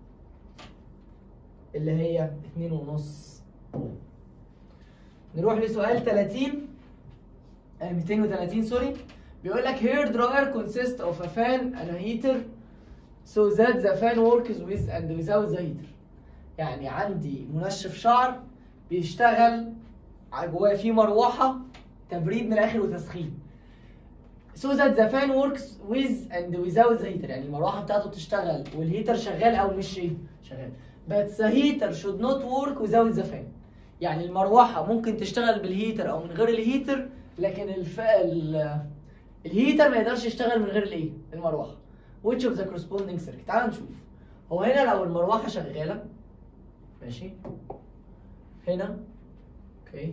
اللي هي 2.5 نروح لسؤال 30 آه، 230 سوري بيقول لك hair dryer consists of a fan and a heater so that the fan works with and without the heater يعني عندي منشف شعر بيشتغل جواه فيه مروحه تبريد من الاخر وتسخين so that the fan works with and without the heater يعني المروحه بتاعته بتشتغل والهيتر شغال او مش ايه شغال but the heater should not work without the fan يعني المروحه ممكن تشتغل بالهيتر او من غير الهيتر لكن الف... ال... الهيتر ما يقدرش يشتغل من غير الايه المروحه which of the corresponding circuit تعال نشوف هو هنا لو المروحه شغاله ماشي هنا اوكي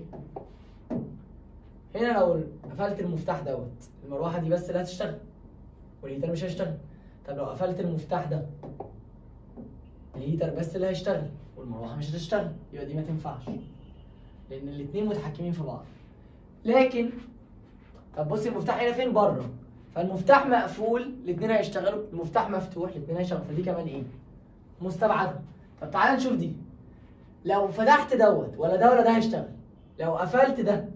هنا لو قفلت المفتاح دوت المروحه دي بس اللي هتشتغل والهيتر مش هيشتغل طب لو قفلت المفتاح ده الهيتر بس اللي هيشتغل والمروحه مش هتشتغل يبقى دي ما تنفعش لان الاتنين متحكمين في بعض لكن طب بصي المفتاح هنا فين بره فالمفتاح مقفول الاثنين هيشتغلوا المفتاح مفتوح الاثنين هيشتغلوا فدي كمان ايه مستبعده طب تعالى نشوف دي لو فتحت دوت ولا ده ولا ده هيشتغل لو قفلت ده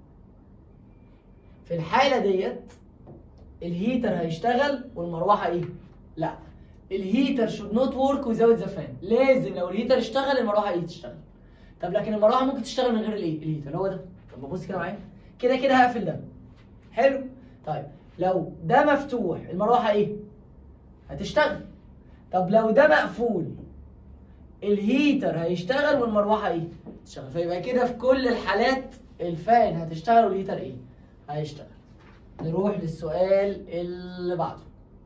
في الحاله ديت الهيتر هيشتغل والمروحه ايه لا الهيتر should not work without the fan لازم لو الهيتر اشتغل المروحه ايه تشتغل طب لكن المروحه ممكن تشتغل من غير الايه الهيتر هو ده طب بص كده معايا كده كده هقفل ده حلو طيب لو ده مفتوح المروحه ايه هتشتغل طب لو ده مقفول الهيتر هيشتغل والمروحه ايه تشتغل فيبقى كده في كل الحالات الفان هتشتغل والهيتر ايه هيشتغل نروح للسؤال اللي بعده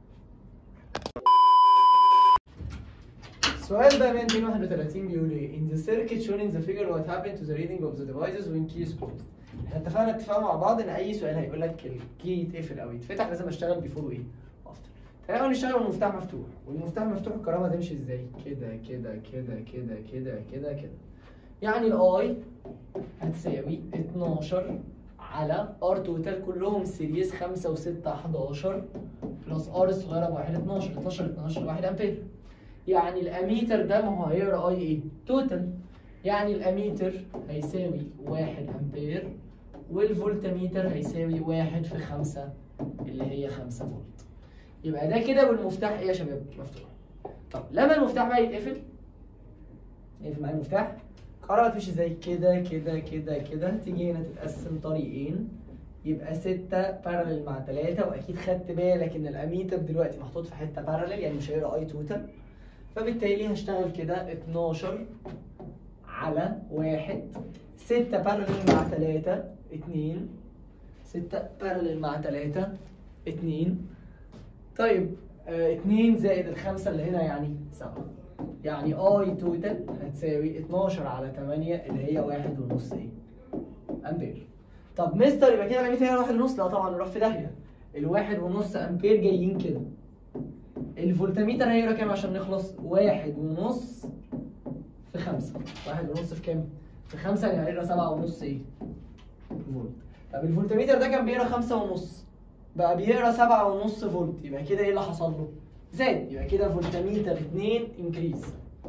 السؤال ده 231 بيقول ايه in the circuit shown in the figure what happened to the reading of the devices when key is closed احنا اتفقنا اتفاق مع بعض ان اي سؤال هيقول لك الكي يتقفل او يتفتح لازم اشتغل بيفور وايه وافتر تعالى نشتغل والمفتاح مفتوح والمفتاح مفتوح الكهرباء هتمشي ازاي كده كده كده كده كده كده كده يعني الاي هتساوي 12 على ار توتال كلهم سيريز 5 و6 11 بلس ار الصغيره بواحد 12 12 12 1 امبير يعني الاميتر ده ما هو هيقرا اي ايه توتال يعني الاميتر هيساوي 1 امبير والفولتميتر هيساوي 1 في 5 اللي هي 5 فولت يبقى ده كده والمفتاح ايه يا شباب مفتوح طب لما المفتاح بقى يتقفل يقفل معايا المفتاح الكهرباء تمشي ازاي كده كده كده كده تيجي هنا تتقسم طريقين يبقى 6 بارلل مع 3 واكيد خدت بالك ان الاميتر دلوقتي محطوط في حته بارلل يعني مش هيقرا اي توتال فبالتالي هشتغل كده 12 على 1 6 بارلل مع 3 2 6 بارلل مع 3 2 طيب 2 زائد الخمسة اللي هنا يعني 7 يعني اي توتال هتساوي 12 على 8 اللي هي واحد ونص ايه امبير طب مستر يبقى كده الاميتر هنا واحد ونص لا طبعا نروح في داهيه الواحد ونص امبير جايين كده الفولتميتر هيقرا كام عشان نخلص واحد ونص في خمسة واحد ونص في كام في خمسة يعني هيقرا سبعة ونص ايه فولت طب الفولتميتر ده كان بيقرا خمسة ونص بقى بيقرا سبعة ونص فولت يبقى كده ايه اللي حصل له زاد يبقى كده فولتميتر 2 انكريز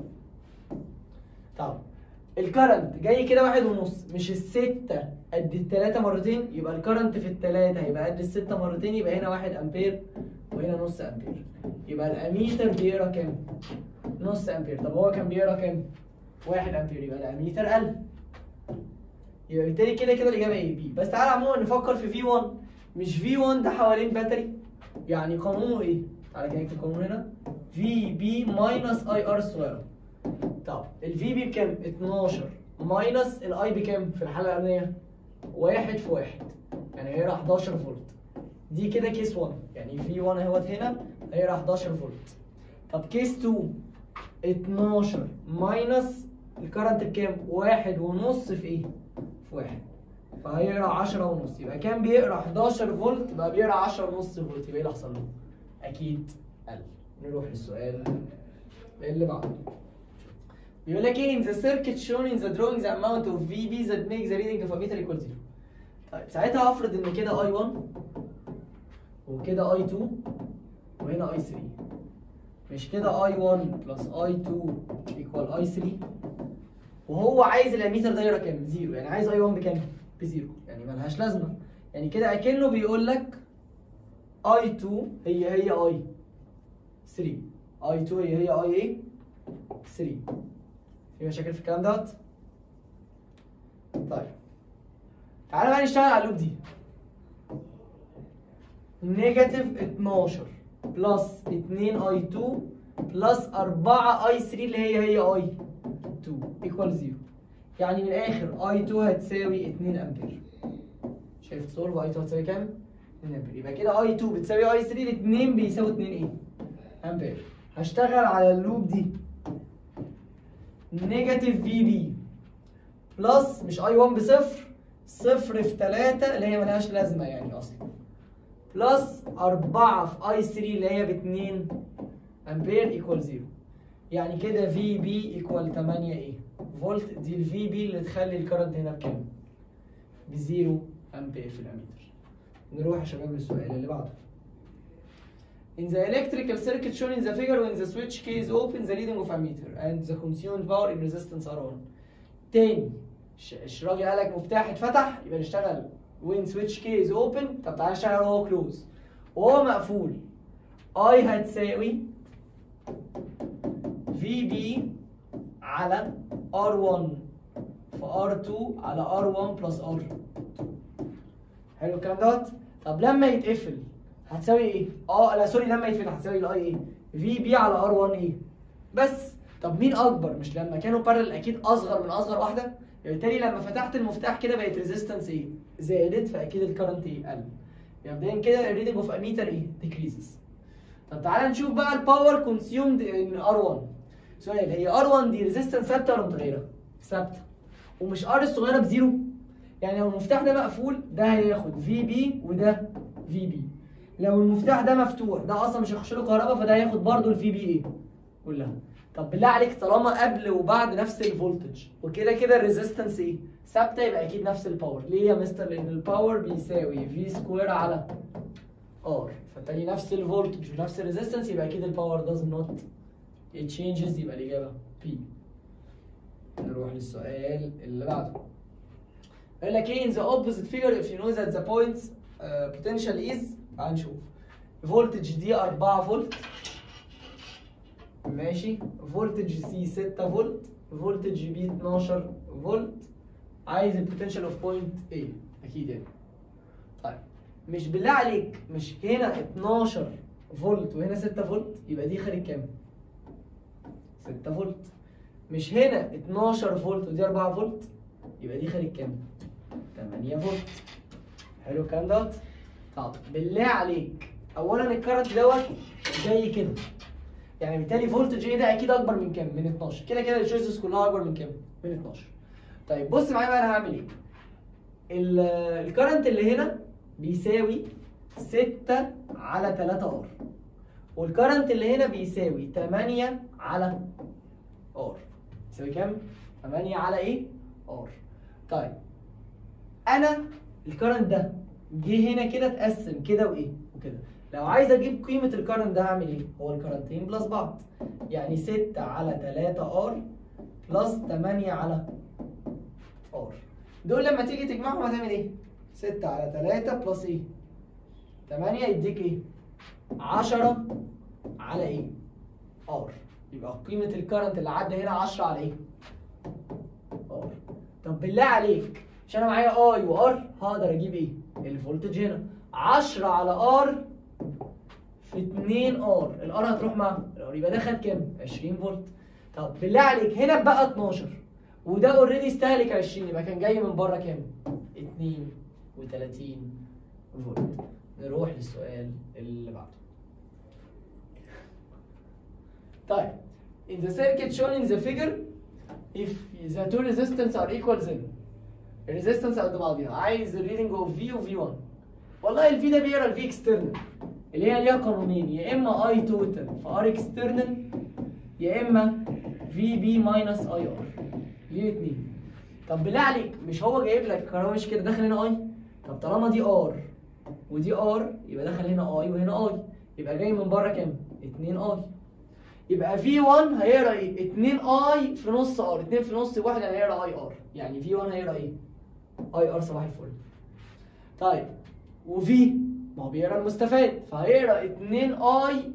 طب الكرنت جاي كده واحد ونص مش الستة قد التلاتة مرتين يبقى الكرنت في التلاتة هيبقى قد الستة مرتين يبقى هنا واحد امبير وهنا نص امبير يبقى الاميتر بيقرا كام؟ نص امبير طب هو كان بيقرا كام؟ واحد امبير يبقى الاميتر قل يبقى بالتالي كده كده الاجابه ايه بي بس تعالى عموما نفكر في في 1 مش في 1 ده حوالين باتري يعني قانونه ايه؟ تعالى كده نكتب قانون هنا في بي ماينس اي ار صغيره طب الفي بي بكام؟ 12 ماينس الاي بكام في الحاله الاولانيه؟ واحد في واحد يعني هيقرا 11 فولت دي كده كيس 1 يعني في 1 اهوت هنا هيقرا 11 فولت طب كيس 2 12 ماينس الكرنت بكام؟ واحد ونص في ايه؟ في واحد فهيقرا 10 ونص يبقى كان بيقرا 11 فولت بقى بيقرا 10 ونص فولت يبقى ايه اللي حصل له؟ اكيد قل نروح للسؤال اللي بعده بيقول لك ايه in the circuit shown in the drawing the amount of VB that makes the reading of a meter equal zero طيب ساعتها هفرض ان كده I1 وكده I2 وهنا I3 مش كده I1 plus I2 equal I3 وهو عايز الاميتر ده يقرا كام؟ زيرو يعني عايز I1 بكام؟ بزيرو يعني ملهاش لازمه يعني كده اكنه بيقول لك I2 هي هي I 3 I2 هي هي I ايه؟ 3 في مشاكل في الكلام دوت؟ طيب تعالى بقى نشتغل على اللوب دي نيجاتيف 12 بلس 2 اي 2 بلس 4 اي 3 اللي هي هي اي 2 ايكوال 0 يعني من الاخر اي 2 هتساوي 2 امبير شايف سولف اي 2 هتساوي كام؟ 2 امبير يبقى كده اي 2 بتساوي اي 3 الاثنين بيساوي 2 ايه؟ امبير هشتغل على اللوب دي نيجاتيف في بي بلس مش اي 1 بصفر صفر في 3 اللي هي ملهاش لازمه يعني اصلا بلس 4 في اي 3 اللي هي ب 2 امبير ايكوال 0 يعني كده في بي ايكوال 8 ايه فولت دي الفي بي اللي تخلي الكرنت هنا بكام ب 0 امبير في الاميتر نروح يا شباب للسؤال اللي بعده In the electrical circuit shown in the figure when the switch key is open the reading of ammeter and the consumed power in resistance are on. تاني ش- الراجل قال لك مفتاح اتفتح يبقى نشتغل when switch key is open طب تعالى نشتغل وهو close وهو مقفول I هتساوي VB على R1 في R2 على R1 plus R2 حلو الكلام دوت طب لما يتقفل هتساوي ايه؟ اه لا سوري لما يتفتح هتساوي الاي ايه؟ في بي على ار 1 ايه؟ بس طب مين اكبر؟ مش لما كانوا بارل اكيد اصغر من اصغر واحده؟ بالتالي لما فتحت المفتاح كده بقت ريزيستنس ايه؟ زادت فاكيد الكرنت ايه؟ قل. يبقى مبدئيا كده الريدنج اوف اميتر ايه؟ ديكريزز. طب تعالى نشوف بقى الباور كونسيومد ان ار 1. سؤال هي ار 1 دي ريزيستنس ثابته ولا متغيره؟ ثابته. ومش ار الصغيره بزيرو؟ يعني لو المفتاح ده مقفول ده هياخد في بي وده في بي. لو المفتاح ده مفتوح ده اصلا مش هيخش له كهرباء فده هياخد برضه الفي بي ايه كلها طب بالله عليك طالما قبل وبعد نفس الفولتج وكده كده الريزيستنس ايه ثابته يبقى اكيد نفس الباور ليه يا مستر لان الباور بيساوي في سكوير على ار فبالتالي نفس الفولتج ونفس الريزيستنس يبقى اكيد الباور does not it changes يبقى الاجابه بي نروح للسؤال اللي بعده يقول لك ايه in the opposite figure if you know that the points uh, potential is تعال نشوف فولتج دي 4 فولت ماشي فولتج سي 6 فولت فولتج بي 12 فولت عايز البوتنشال اوف بوينت ايه اكيد يعني طيب مش بالله عليك مش هنا 12 فولت وهنا 6 فولت يبقى دي خارج كام 6 فولت مش هنا 12 فولت ودي 4 فولت يبقى دي خارج كام 8 فولت حلو الكلام دوت طب بالله عليك اولا الكارت دوت جاي كده يعني بالتالي فولتج ايه ده اكيد اكبر من كام من 12 كده كده التشويسز كلها اكبر من كام من 12 طيب بص معايا بقى انا هعمل ايه الكرنت اللي هنا بيساوي 6 على 3 ار والكرنت اللي هنا بيساوي 8 على ار يساوي كام 8 على ايه ار طيب انا الكرنت ده جه هنا كده اتقسم كده وايه وكده لو عايز اجيب قيمه الكرنت ده هعمل ايه هو الكرنتين بلس بعض يعني 6 على 3 ار بلس 8 على ار دول لما تيجي تجمعهم هتعمل ايه 6 على 3 بلس ايه 8 يديك ايه 10 على ايه ار يبقى قيمه الكرنت اللي عدى هنا 10 على ايه ار طب بالله عليك عشان انا معايا اي وار هقدر اجيب ايه الفولتج هنا 10 على ار في 2 ار الار هتروح مع الار يبقى ده خد كام 20 فولت طب بالله عليك هنا بقى 12 وده اوريدي استهلك 20 يبقى كان جاي من بره كام 32 فولت نروح للسؤال اللي بعده طيب in the circuit shown in the figure if the two resistance are equal then الريزيستنس قد بعضيها عايز الريدنج اوف في وفي 1 والله الفي ده بيقرا الفي اكسترنال اللي هي ليها قانونين يا اما اي توتال في ار اكسترنال يا اما في بي ماينس اي ار ليه اتنين طب بالله عليك مش هو جايب لك الكهرباء مش كده داخل هنا اي طب طالما دي ار ودي ار يبقى دخل هنا اي وهنا اي يبقى جاي من بره كام 2 اي يبقى في 1 هيقرا ايه 2 اي في نص ار 2 في نص واحد يعني هيقرا اي ار يعني في 1 هيقرا ايه اي ار صباح الفل طيب وفي ما هو بيقرا المستفاد فهيقرا 2 اي اللي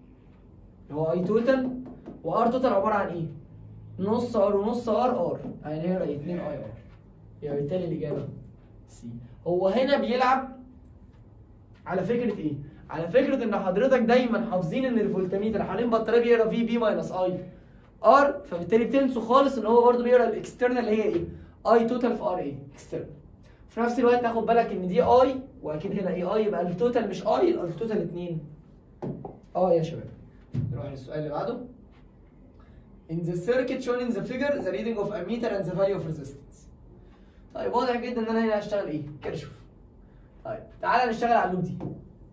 هو اي توتال وار توتال عباره عن ايه نص ار ونص ار ار يعني هيقرا 2 اي ار يبقى بالتالي الاجابه سي هو هنا بيلعب على فكره ايه على فكره ان حضرتك دايما حافظين ان الفولتميتر حوالين بطاريه بيقرا في بي ماينس اي ار فبالتالي بتنسوا خالص ان هو برده بيقرا الاكسترنال اللي هي ايه اي توتال في ار ايه اكسترنال في نفس الوقت تاخد بالك ان دي اي واكيد هنا ايه اي يبقى التوتال مش اي يبقى التوتال 2 اه يا شباب نروح للسؤال اللي بعده In the circuit shown in the figure the reading of ammeter and the value of resistance طيب واضح جدا ان انا هنا هشتغل ايه كيرشوف طيب تعالى نشتغل على اللوب دي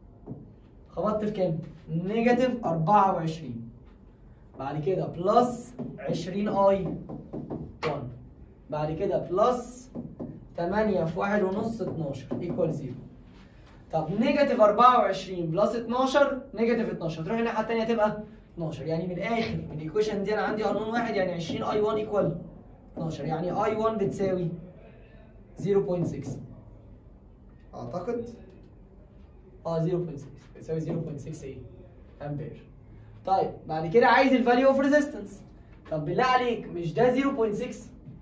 خبطت في كام نيجاتيف 24 بعد كده بلس 20 اي 1 بعد كده بلس 8 في 1 ونص 12 ايكوال 0 طب نيجاتيف 24 بلس 12 نيجاتيف 12 تروح الناحيه الثانيه تبقى 12 يعني من الاخر من الايكويشن دي انا عندي قانون واحد يعني 20 اي 1 ايكوال 12 يعني اي 1 بتساوي 0.6 اعتقد اه 0.6 بتساوي 0.6 ايه امبير طيب بعد كده عايز الفاليو اوف ريزيستنس طب بالله عليك مش ده 0.6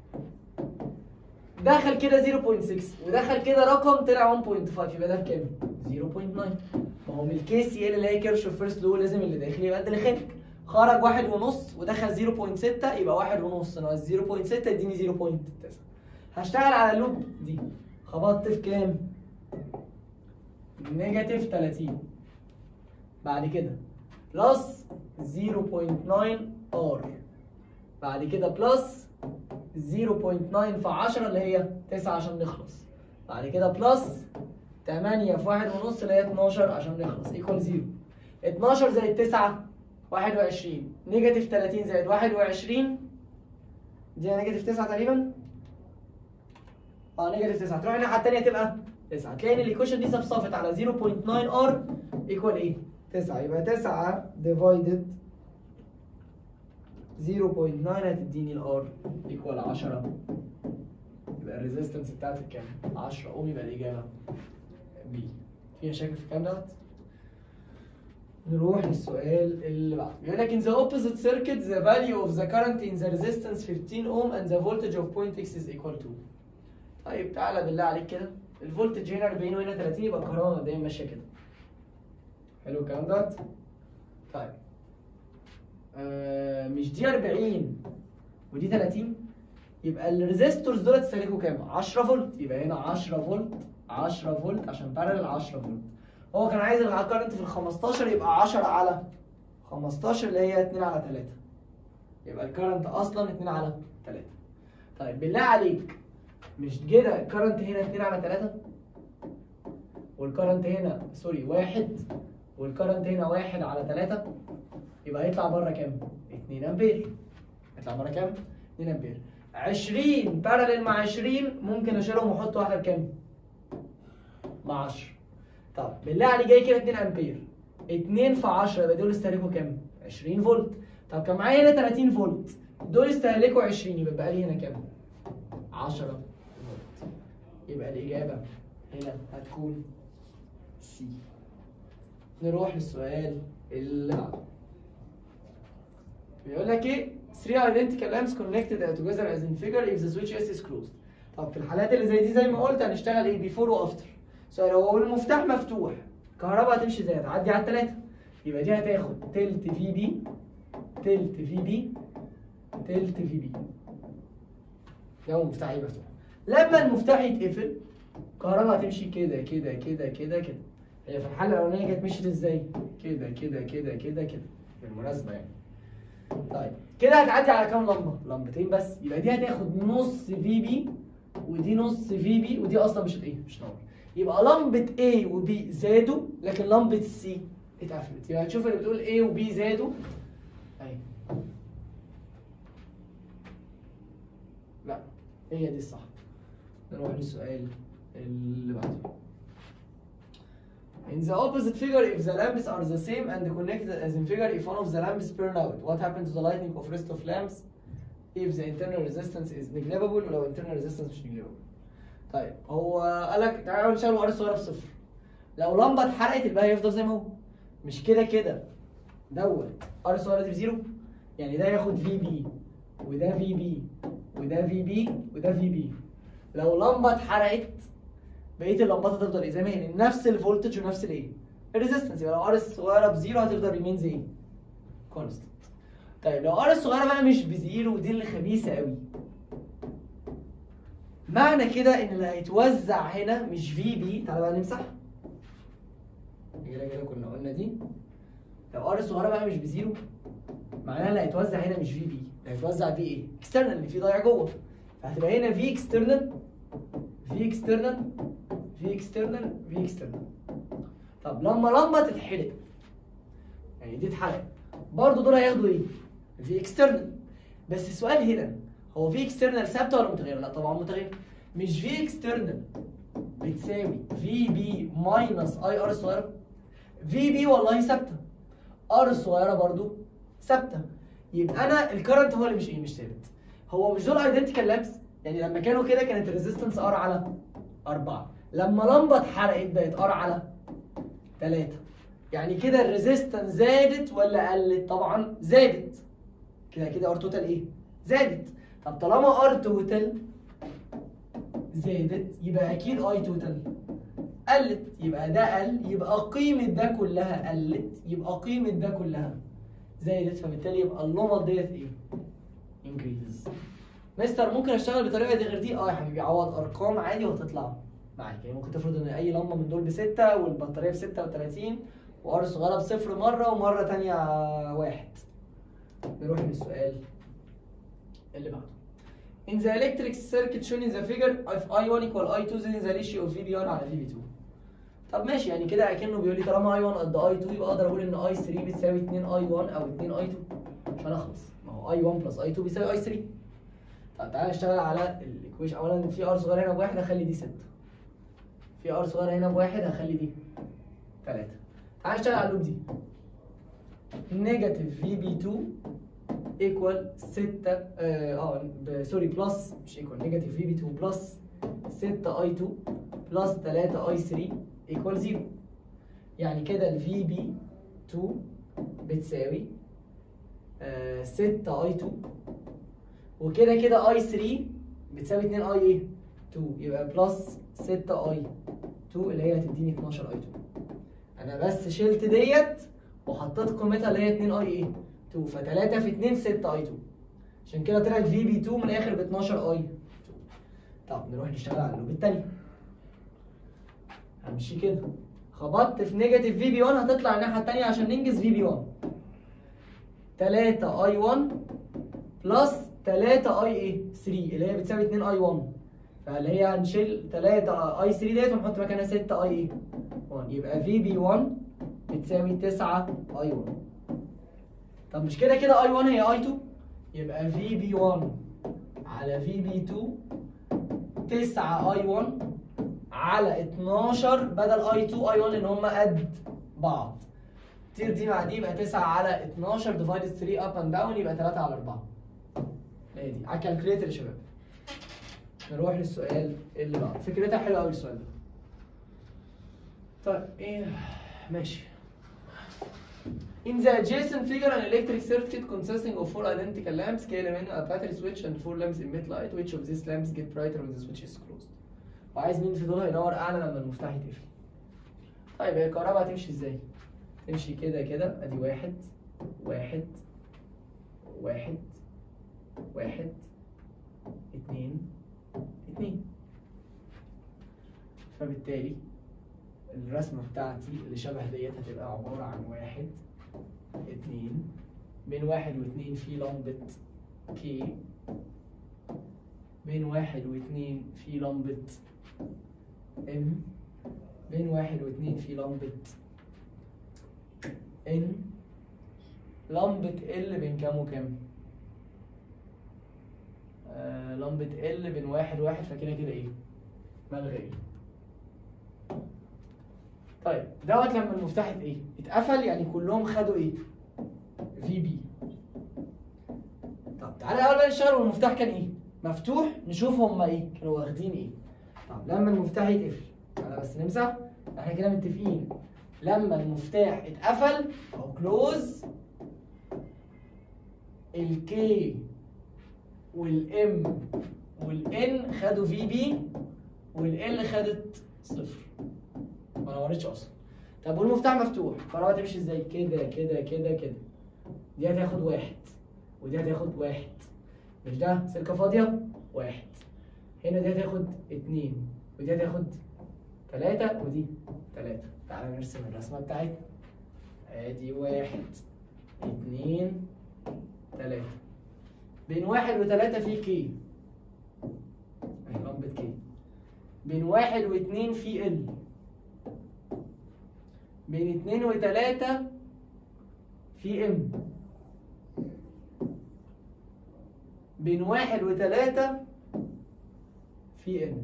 دخل كده 0.6 ودخل كده رقم طلع 1.5 يبقى ده بكام 0.9 ما هو من الكيس سي اللي هي كيرشوف فيرست لو لازم اللي داخل يبقى قد اللي خارج خرج واحد ونص ودخل 0.6 يبقى واحد ونص ناقص 0.6 يديني 0.9 هشتغل على اللوب دي خبطت في كام؟ نيجاتيف 30 بعد كده بلس 0.9 ار بعد كده بلس 0.9 في 10 اللي هي 9 عشان نخلص بعد كده بلس 8 في 1 ونص اللي هي 12 عشان نخلص ايكوال 0 12 زائد 9 21 نيجاتيف 30 زائد 21 دي نيجاتيف 9 تقريبا اه نيجاتيف 9 تروح الناحيه الثانيه تبقى 9 تلاقي ان الايكويشن دي صفصفت على 0.9 ار ايكوال ايه 9 يبقى 9 ديفايدد 0.9 هتديني الار ايكوال 10 يبقى الريزيستنس بتاعتك كام 10 اوم يبقى الاجابه بي في مشاكل في الكلام دوت نروح للسؤال اللي بعده بيقول لك in the opposite circuit the value of the current in the resistance 15 ohm and the voltage of point x is equal to طيب تعالى بالله عليك كده الفولتج هنا 40 وهنا 30 يبقى الكهرباء مبدئيا ماشيه كده حلو الكلام دوت طيب آه مش دي 40 ودي 30 يبقى الريزيستورز دول تسلكوا كام 10 فولت يبقى هنا 10 فولت 10 فولت عشان بارل 10 فولت هو كان عايز الكرنت في ال 15 يبقى 10 على 15 اللي هي 2 على 3 يبقى الكرنت اصلا 2 على 3 طيب بالله عليك مش كده الكرنت هنا 2 على 3 والكرنت هنا سوري واحد والكرنت هنا واحد على 3 يبقى هيطلع بره كام؟ 2 امبير هيطلع بره كام؟ 2 امبير 20 بارلل مع 20 ممكن اشيلهم واحط واحده بكام؟ مع 10 طب بالله عليك جاي كده 2 امبير 2 في 10 يبقى دول استهلكوا كام؟ 20 فولت طب كان معايا هنا 30 فولت دول استهلكوا 20 يبقى بقى لي هنا كام؟ 10 فولت يبقى الإجابة هنا هتكون سي نروح للسؤال اللي بعده بيقول لك ايه 3 identical lamps connected together as in figure if the switch S is closed طب في الحالات اللي زي دي زي ما قلت هنشتغل ايه before و after سؤال هو المفتاح مفتوح الكهرباء هتمشي ازاي هتعدي على الثلاثه يبقى دي هتاخد تلت في بي تلت في بي تلت في بي لو المفتاح يبقى مفتوح لما المفتاح يتقفل الكهرباء هتمشي كده كده كده كده كده هي في الحاله الاولانيه كانت مشيت ازاي كده كده كده كده كده بالمناسبه يعني طيب كده هتعدي على كام لمبه لمبتين بس يبقى دي هتاخد نص في بي ودي نص في بي ودي اصلا مش ايه مش نور يبقى لمبه A و B زادوا لكن لمبه C اتقفلت يبقى هتشوف اللي بتقول A و B زادوا اهي لا هي دي الصح نروح للسؤال اللي بعده In the opposite figure, if the lamps are the same and connected as in figure, if one of the lamps burn out, what happens to the lighting of rest of lamps if the internal resistance is negligible ولو internal resistance مش negligible. طيب هو قال لك تعالى نشغل الار الصغيره بصفر. لو لمبه اتحرقت الباقي هيفضل زي ما هو. مش كده كده دوت ار الصغيره دي بزيرو يعني ده ياخد في بي وده في بي وده في بي وده في بي. لو لمبه اتحرقت بقيه اللمبات هتفضل ايه زي ما هي نفس الفولتج ونفس الايه الريزيستنس يبقى لو ار الصغيره بزيرو هتفضل ريمينز ايه كونستنت طيب لو ار الصغيره بقى مش بزيرو ودي اللي خبيثه قوي معنى كده ان اللي هيتوزع هنا مش في بي تعالى بقى نمسح كده كده كنا قلنا دي لو ار الصغيره بقى مش بزيرو معناها اللي هيتوزع هنا مش في بي اللي هيتوزع في ايه اكسترنال اللي فيه ضايع جوه فهتبقى هنا في اكسترنال في اكسترنال في اكسترنال في اكسترنال طب لما لمبه تتحرق يعني دي اتحرقت برضه دول هياخدوا ايه؟ في اكسترنال بس السؤال هنا هو في اكسترنال ثابته ولا متغيره؟ لا طبعا متغيره مش في اكسترنال بتساوي في بي ماينس اي ار الصغيره في بي والله ثابته ار الصغيره برضه ثابته يبقى انا الكرنت هو اللي مش ايه مش ثابت هو مش دول ايدنتيكال لابس يعني لما كانوا كده كانت الريزيستنس ار على 4 لما لمبه اتحرقت بقت ار على 3 يعني كده الريزيستنس زادت ولا قلت طبعا زادت كده كده ار توتال ايه زادت طب طالما ار توتال زادت يبقى اكيد اي توتال قلت يبقى ده قل يبقى قيمه ده كلها قلت يبقى قيمه ده كلها زادت فبالتالي يبقى اللمبه ديت ايه انكريز مستر ممكن اشتغل بطريقه دي غير دي اه يا حبيبي عوض ارقام عادي وهتطلع معاك يعني ممكن تفرض ان اي لمبه من دول بستة والبطاريه ب 36 وار صغيره بصفر مره ومره تانية واحد نروح للسؤال اللي بعده In the electric circuit shown in the figure if I1 equal I2 then the ratio of VB1 على VB2 طب ماشي يعني كده اكنه بيقول لي طالما I1 قد I2 يبقى اقدر اقول ان I3 بتساوي 2 I1 او 2 I2 عشان اخلص ما هو I1 بلس I2 بيساوي I3 طب تعالى نشتغل على الايكويشن اولا في ار صغير هنا بواحد هخلي دي 6 في ار صغير هنا بواحد هخلي دي 3 تعالى نشتغل على اللوب دي نيجاتيف في بي 2 ايكوال 6 اه سوري بلس مش ايكوال نيجاتيف في بي 2 بلس 6 اي 2 بلس 3 اي 3 ايكوال 0 يعني كده الفي بي 2 بتساوي 6 اي 2 وكده كده اي 3 بتساوي 2 اي ايه 2 يبقى بلس 6 اي 2 اللي هي هتديني 12 اي 2 انا بس شلت ديت وحطيت قيمتها اللي هي 2 اي ايه 2 ف3 في 2 6 اي 2 عشان كده طلعت في بي 2 من الاخر ب 12 اي 2 طب نروح نشتغل على اللوب الثانيه همشي كده خبطت في نيجاتيف في بي 1 هتطلع الناحيه الثانيه عشان ننجز في بي 1 3 اي 1 بلس 3 اي ايه 3 اللي هي بتساوي 2 اي 1 فاللي هي هنشيل 3 اي 3 ديت ونحط مكانها 6 اي ايه 1 يبقى في بي 1 بتساوي 9 اي 1 طب مش كده كده اي 1 هي اي 2 يبقى في بي 1 على في بي 2 9 اي 1 على 12 بدل اي 2 اي 1 ان هم قد بعض طير دي مع دي يبقى 9 على 12 ديفايد 3 اب اند داون يبقى 3 على 4 هي دي على الكالكوليتر يا شباب نروح للسؤال اللي بعده فكرتها حلوه قوي السؤال ده طيب ايه ماشي In the adjacent figure, an electric circuit consisting of four identical lamps, K element, a battery switch, and four lamps emit light. Which of these lamps get brighter when the switch is closed? وعايز مين في دول هينور اعلى لما المفتاح يتقفل. طيب هي الكهرباء هتمشي ازاي؟ تمشي كده كده ادي واحد واحد واحد واحد اتنين اتنين فبالتالي الرسمة بتاعتي اللي شبه ديت هتبقى عبارة عن واحد اتنين بين واحد واتنين في لمبة كي بين واحد واتنين في لمبة ام بين واحد واتنين في لمبة ان لمبة ال بين كام وكام؟ آه لمبة ال بين واحد واحد فكده كده ايه؟ ملغية طيب دوت لما المفتاح ات- ايه؟ اتقفل يعني كلهم خدوا ايه؟ في بي طب تعالى الاول بقى نشتغل والمفتاح كان ايه؟ مفتوح نشوف هما ايه؟ كانوا واخدين ايه؟ طب لما المفتاح يتقفل تعالى بس نمسح احنا كده متفقين لما المفتاح اتقفل او كلوز الكي والام والان خدوا في بي والال خدت صفر ما نورتش اصلا طب والمفتاح مفتوح الكهرباء تمشي ازاي كده كده كده كده دي هتاخد واحد ودي هتاخد واحد مش ده سلكه فاضيه واحد هنا دي هتاخد اتنين ودي هتاخد تلاتة ودي تلاتة تعالى نرسم الرسمة بتاعتنا ادي واحد اتنين تلاتة بين واحد وتلاتة في كي اهي لمبة كي بين واحد واتنين في ال بين اتنين وتلاتة في ام بين واحد وتلاتة في ان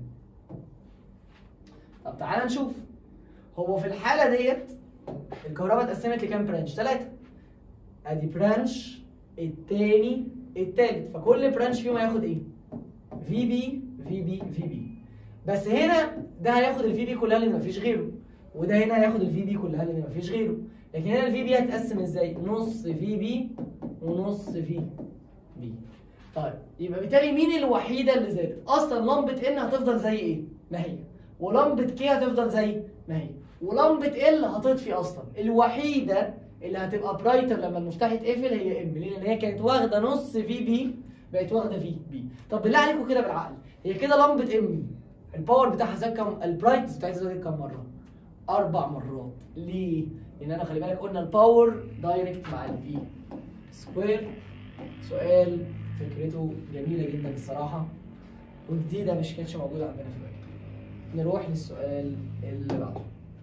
طب تعالى نشوف هو في الحالة ديت الكهرباء اتقسمت لكام برانش؟ ثلاثة ادي برانش التاني التالت فكل برانش فيهم هياخد ايه؟ في بي في بي في بي بس هنا ده هياخد الفي بي كلها لان مفيش غيره وده هنا هياخد الفي بي كلها لان مفيش غيره لكن هنا الفي بي هتقسم ازاي؟ نص في بي ونص في بي طيب يبقى بالتالي مين الوحيده اللي زادت؟ اصلا لمبه ان هتفضل زي ايه؟ ما هي ولمبه كي هتفضل زي ما هي ولمبه ال هتطفي اصلا الوحيده اللي هتبقى برايتر لما المفتاح يتقفل هي ام ليه؟ لان هي كانت واخده نص في بي بقت واخده في بي طب بالله عليكم كده بالعقل هي كده لمبه ام الباور بتاعها زاد كام البرايتنس بتاعتها زادت كام مره؟ اربع مرات ليه؟ لان انا خلي بالك قلنا الباور دايركت مع الاي سكوير سؤال فكرته جميله جدا الصراحه وجديده مش كانتش موجوده عندنا في الوقت نروح للسؤال اللي بعده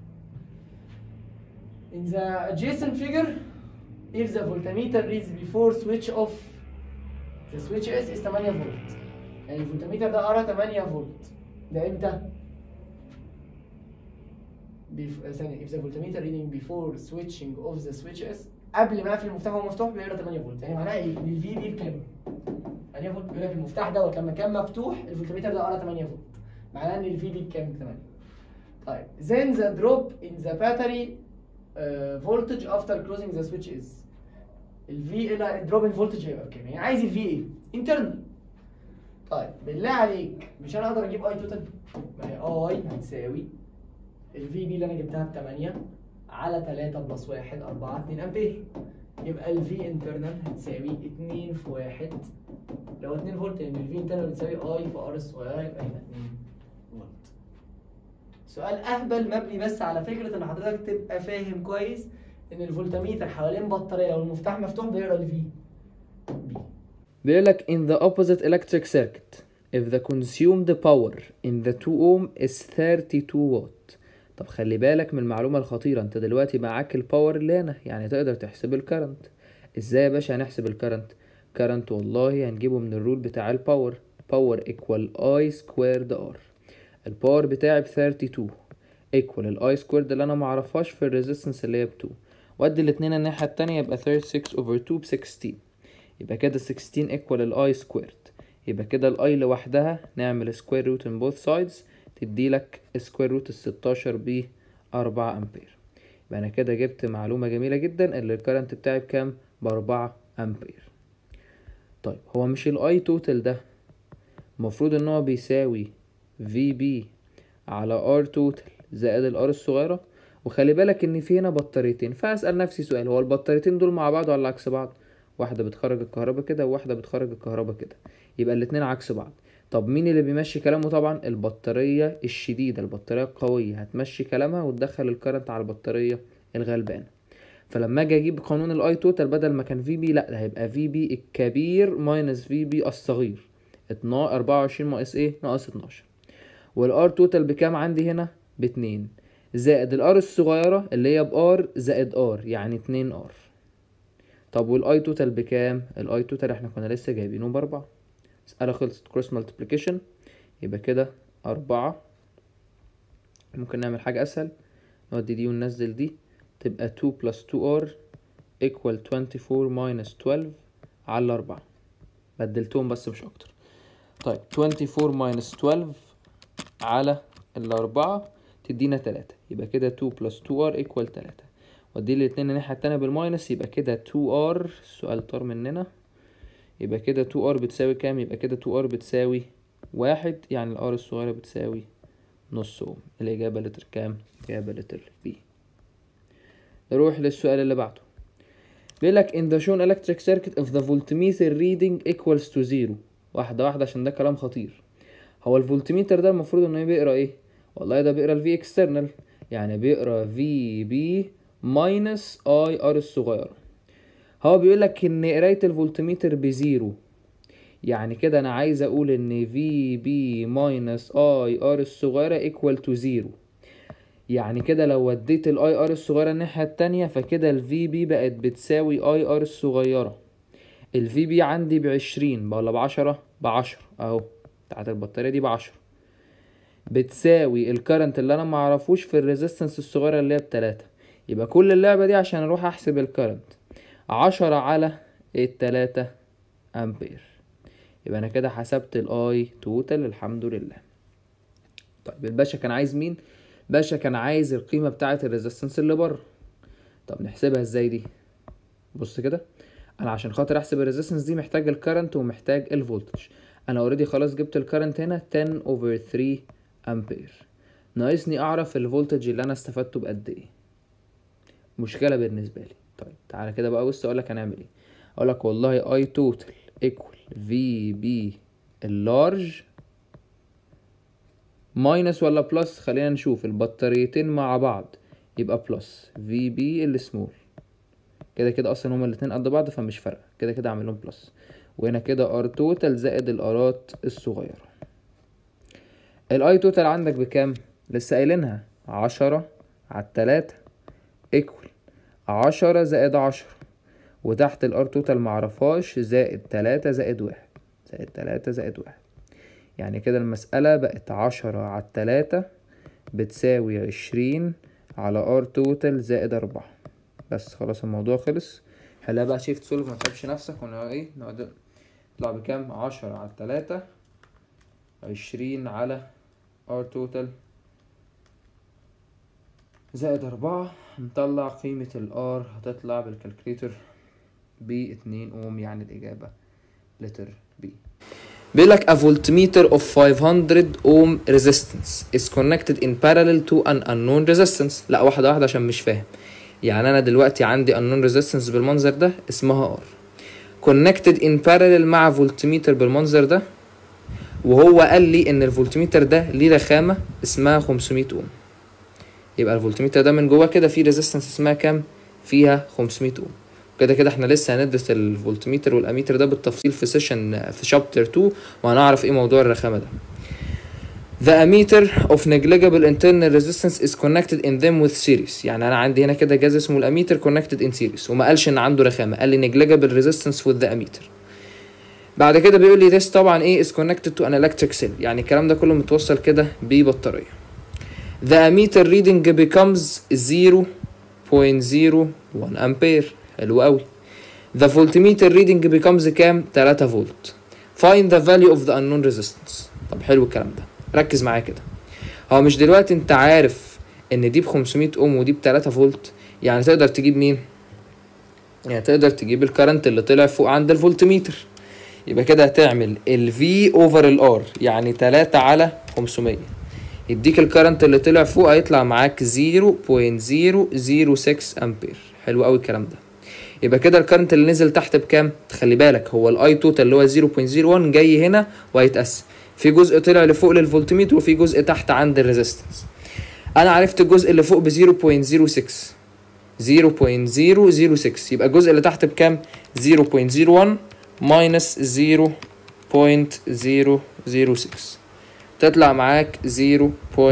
In the adjacent figure, if the voltmeter reads before switch off, the switch S is 8 فولت. يعني الفولتميتر ده قرا 8 فولت. ده امتى؟ بيف... ثانية if the voltmeter reading before switching off the switch S قبل ما اقفل المفتاح وهو مفتوح بيقرا 8 فولت يعني معناها ايه؟ ان الفي دي بكام؟ 8 فولت بيقول لك المفتاح دوت لما كان مفتوح الفولتميتر ده قرا 8 فولت معناها ان الفي دي بكام؟ 8 طيب then the drop in the battery uh, voltage after closing the switch is الفي الدروب ان فولتج هيبقى بكام؟ يعني عايز الفي ايه؟ internal طيب بالله عليك مش انا اقدر اجيب اي توتال؟ ما هي اي هتساوي الفي بي اللي انا جبتها ب 8 على 3 بلس 1 4 2 امبير يبقى الفي انترنال هتساوي 2 في 1 لو 2 فولت لان الفي انترنال بتساوي اي في ار الصغيره يبقى هنا 2 فولت سؤال اهبل مبني بس على فكره ان حضرتك تبقى فاهم كويس ان الفولتميتر حوالين بطاريه والمفتاح مفتوح بيقرا الفي بي بيقول لك in the opposite electric circuit if the consumed power in the 2 ohm is 32 watt طب خلي بالك من المعلومة الخطيرة انت دلوقتي معاك الباور اللي هنا يعني تقدر تحسب الكرنت ازاي يا باشا هنحسب الكرنت كرنت والله هنجيبه من الرول بتاع الباور باور equal I squared R الباور بتاعي ب 32 equal الاي سكويرد اللي انا معرفهاش في الريزيستنس اللي هي ب 2 وادي الاتنين الناحية التانية يبقى 36 over 2 ب 16 يبقى كده 16 equal الاي سكويرد يبقى كده الاي لوحدها نعمل سكوير روت in both sides تديلك سكوير روت ال 16 ب 4 امبير يبقى انا كده جبت معلومة جميلة جدا اللي الكرنت بتاعي بكام ب 4 امبير طيب هو مش الاي توتال ده المفروض ان هو بيساوي في بي على ار توتال زائد الار الصغيرة وخلي بالك ان في هنا بطاريتين فاسأل نفسي سؤال هو البطاريتين دول مع بعض ولا عكس بعض واحدة بتخرج الكهرباء كده وواحدة بتخرج الكهرباء كده يبقى الاتنين عكس بعض طب مين اللي بيمشي كلامه طبعا البطارية الشديدة البطارية القوية هتمشي كلامها وتدخل الكرنت على البطارية الغلبانة فلما اجي اجيب قانون الاي توتال بدل ما كان في بي لا ده هيبقى في بي الكبير ماينس في بي الصغير 24 ناقص ايه ناقص 12 والار توتال بكام عندي هنا باتنين زائد الار الصغيرة اللي هي بار زائد ار يعني اتنين ار طب والاي توتال بكام الاي توتال احنا كنا لسه جايبينه باربعة مسألة خلصت كروس مالتيبليكيشن يبقى كده أربعة ممكن نعمل حاجة أسهل نودي دي وننزل دي تبقى 2 plus 2r equal 24 minus 12 على أربعة بدلتهم بس مش أكتر طيب 24 minus 12 على الأربعة تدينا تلاتة يبقى كده 2 plus 2r equal تلاتة ودي الاتنين الناحية التانية بالماينس يبقى كده 2r السؤال طار مننا يبقى كده 2r بتساوي كام يبقى كده 2r بتساوي واحد يعني الار الصغيرة بتساوي نص اوم الإجابة لتر كام؟ الإجابة لتر بي نروح للسؤال اللي بعده بيقولك in the shown electric circuit if the voltmeter reading equals to zero واحدة واحدة عشان ده كلام خطير هو الفولتميتر ده المفروض انه بيقرا ايه والله ده بيقرا الفي اكسترنال يعني بيقرا في بي ماينس اي ار الصغيرة هو بيقولك ان قراية الفولتميتر بزيرو يعني كده انا عايز اقول ان في بي ماينس اي ار الصغيرة ايكوال تو زيرو يعني كده لو وديت الاي ار الصغيرة الناحية التانية فكده الفي بي بقت بتساوي اي ار الصغيرة الفي بي عندي بعشرين ولا بعشرة بعشرة اهو بتاعت البطارية دي بعشرة بتساوي الكرنت اللي انا معرفوش في الريزيستنس الصغيرة اللي هي بتلاتة يبقى كل اللعبة دي عشان اروح احسب الكرنت عشرة على التلاتة امبير يبقى انا كده حسبت الاي توتال الحمد لله طيب الباشا كان عايز مين باشا كان عايز القيمة بتاعة الريزيستنس اللي بره طب نحسبها ازاي دي بص كده انا عشان خاطر احسب الريزيستنس دي محتاج الكرنت ومحتاج الفولتج انا اوريدي خلاص جبت الكرنت هنا 10 over 3 امبير ناقصني اعرف الفولتج اللي انا استفدته بقد ايه مشكلة بالنسبة لي طيب تعالى كده بقى بص اقولك هنعمل ايه اقولك والله اي توتال ايكوال في بي اللارج ماينس ولا بلس خلينا نشوف البطاريتين مع بعض يبقى بلس في بي السمول كده كده اصلا هما الاتنين قد بعض فمش فارقه كده كده اعمل لهم بلس وهنا كده ار توتال زائد الارات الصغيره الاي توتال عندك بكام لسه قايلينها عشرة على التلاتة ايكوال عشرة زائد عشرة وتحت الار توتال معرفهاش زائد تلاتة زائد واحد زائد تلاتة زائد واحد يعني كده المسألة بقت عشرة على التلاتة بتساوي عشرين على ار توتال زائد أربعة بس خلاص الموضوع خلص حلها بقى شيفت سولف ما تتعبش نفسك وانا ايه نقعد نطلع بكام عشرة على التلاتة عشرين على ار توتال زائد أربعة نطلع قيمة الار هتطلع بالكالكليتر باتنين اوم يعني الإجابة لتر بي بيقول لك a voltmeter of 500 ohm resistance is connected in parallel to an unknown resistance لا واحدة واحدة عشان مش فاهم يعني أنا دلوقتي عندي unknown resistance بالمنظر ده اسمها R connected in parallel مع voltmeter بالمنظر ده وهو قال لي إن الفولتميتر ده ليه رخامة اسمها 500 اوم يبقى الفولتميتر ده من جوه كده فيه ريزيستنس اسمها كام فيها 500 اوم كده كده احنا لسه هندرس الفولتميتر والاميتر ده بالتفصيل في سيشن في شابتر 2 وهنعرف ايه موضوع الرخامه ده The ammeter of negligible internal resistance is connected in them with series يعني انا عندي هنا كده جهاز اسمه الاميتر connected in series وما قالش ان عنده رخامه قال لي negligible resistance with the ammeter بعد كده بيقول لي this طبعا ايه is connected to an electric cell يعني الكلام ده كله متوصل كده ببطاريه The ammeter reading becomes 0.01 امبير حلو قوي The voltmeter reading becomes كام 3 فولت Find the value of the unknown resistance طب حلو الكلام ده ركز معايا كده هو مش دلوقتي انت عارف ان دي ب 500 اوم ودي ب 3 فولت يعني تقدر تجيب مين يعني تقدر تجيب الكرنت اللي طلع فوق عند الفولتميتر يبقى كده هتعمل ال V over ال R يعني 3 على 500 يديك الكرنت اللي طلع فوق هيطلع معاك 0.006 امبير حلو قوي الكلام ده يبقى كده الكرنت اللي نزل تحت بكام خلي بالك هو الاي توتال اللي هو 0.01 جاي هنا وهيتقسم في جزء طلع لفوق للفولتميتر وفي جزء تحت عند الريزيستنس انا عرفت الجزء اللي فوق ب 0.06 0.006 يبقى الجزء اللي تحت بكام 0.01 ماينس 0.006 تطلع معاك 0.004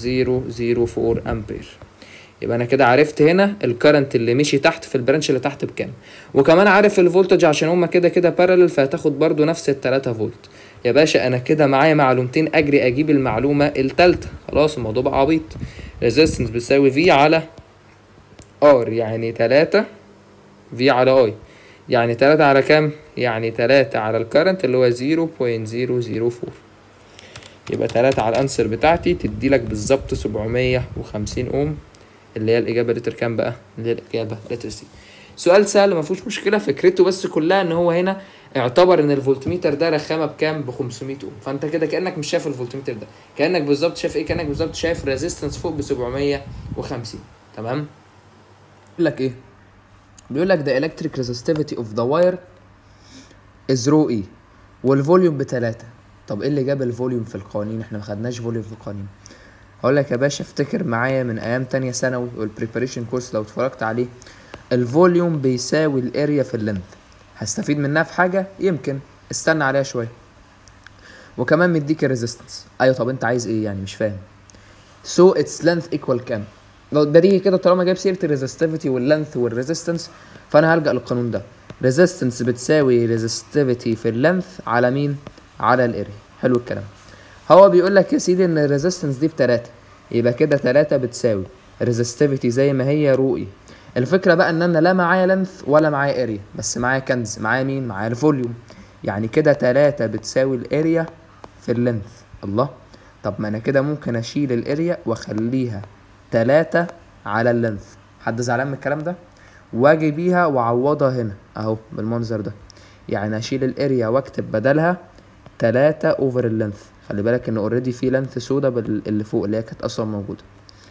امبير يبقى انا كده عرفت هنا الكرنت اللي مشي تحت في البرانش اللي تحت بكام وكمان عارف الفولتج عشان هما كده كده بارلل فهتاخد برضو نفس ال 3 فولت يا باشا انا كده معايا معلومتين اجري اجيب المعلومه التالتة خلاص الموضوع بقى عبيط ريزيستنس بتساوي في على ار يعني 3 في على اي يعني 3 على كام يعني 3 على الكرنت اللي هو 0.004 يبقى 3 على الانسر بتاعتي تدي لك بالظبط 750 اوم اللي هي الاجابه لتر كام بقى اللي هي الاجابه لتر سي سؤال سهل ما فيهوش مشكله فكرته بس كلها ان هو هنا اعتبر ان الفولتميتر ده رخامه بكام ب 500 اوم فانت كده كانك مش شايف الفولتميتر ده كانك بالظبط شايف ايه كانك بالظبط شايف ريزيستنس فوق ب 750 تمام بيقول لك ايه بيقول لك the electric resistivity of the wire is rho e والفوليوم بتلاتة طب ايه اللي جاب الفوليوم في القوانين احنا ما خدناش فوليوم في القوانين هقول لك يا باشا افتكر معايا من ايام تانية ثانوي والبريباريشن كورس لو اتفرجت عليه الفوليوم بيساوي الاريا في اللينث هستفيد منها في حاجه يمكن استنى عليها شويه وكمان مديك الريزيستنس ايوه طب انت عايز ايه يعني مش فاهم سو اتس لينث ايكوال كام لو بديهي كده طالما جايب سيره الريزستيفيتي واللينث والريزيستنس فانا هلجا للقانون ده ريزيستنس بتساوي ريزستيفيتي في اللينث على مين على الاريا حلو الكلام هو بيقول لك يا سيدي ان الريزيستنس دي بتلاتة يبقى كده تلاتة بتساوي ريزستيفيتي زي ما هي رؤي الفكره بقى ان انا لا معايا لينث ولا معايا اريا بس معايا كنز معايا مين معايا الفوليوم يعني كده تلاتة بتساوي الاريا في اللينث الله طب ما انا كده ممكن اشيل الاريا واخليها تلاتة على اللينث حد زعلان من الكلام ده واجي بيها واعوضها هنا اهو بالمنظر ده يعني اشيل الاريا واكتب بدلها تلاتة اوفر اللينث خلي بالك ان اوريدي في لينث سودا بال- اللي فوق اللي هي كانت اصلا موجوده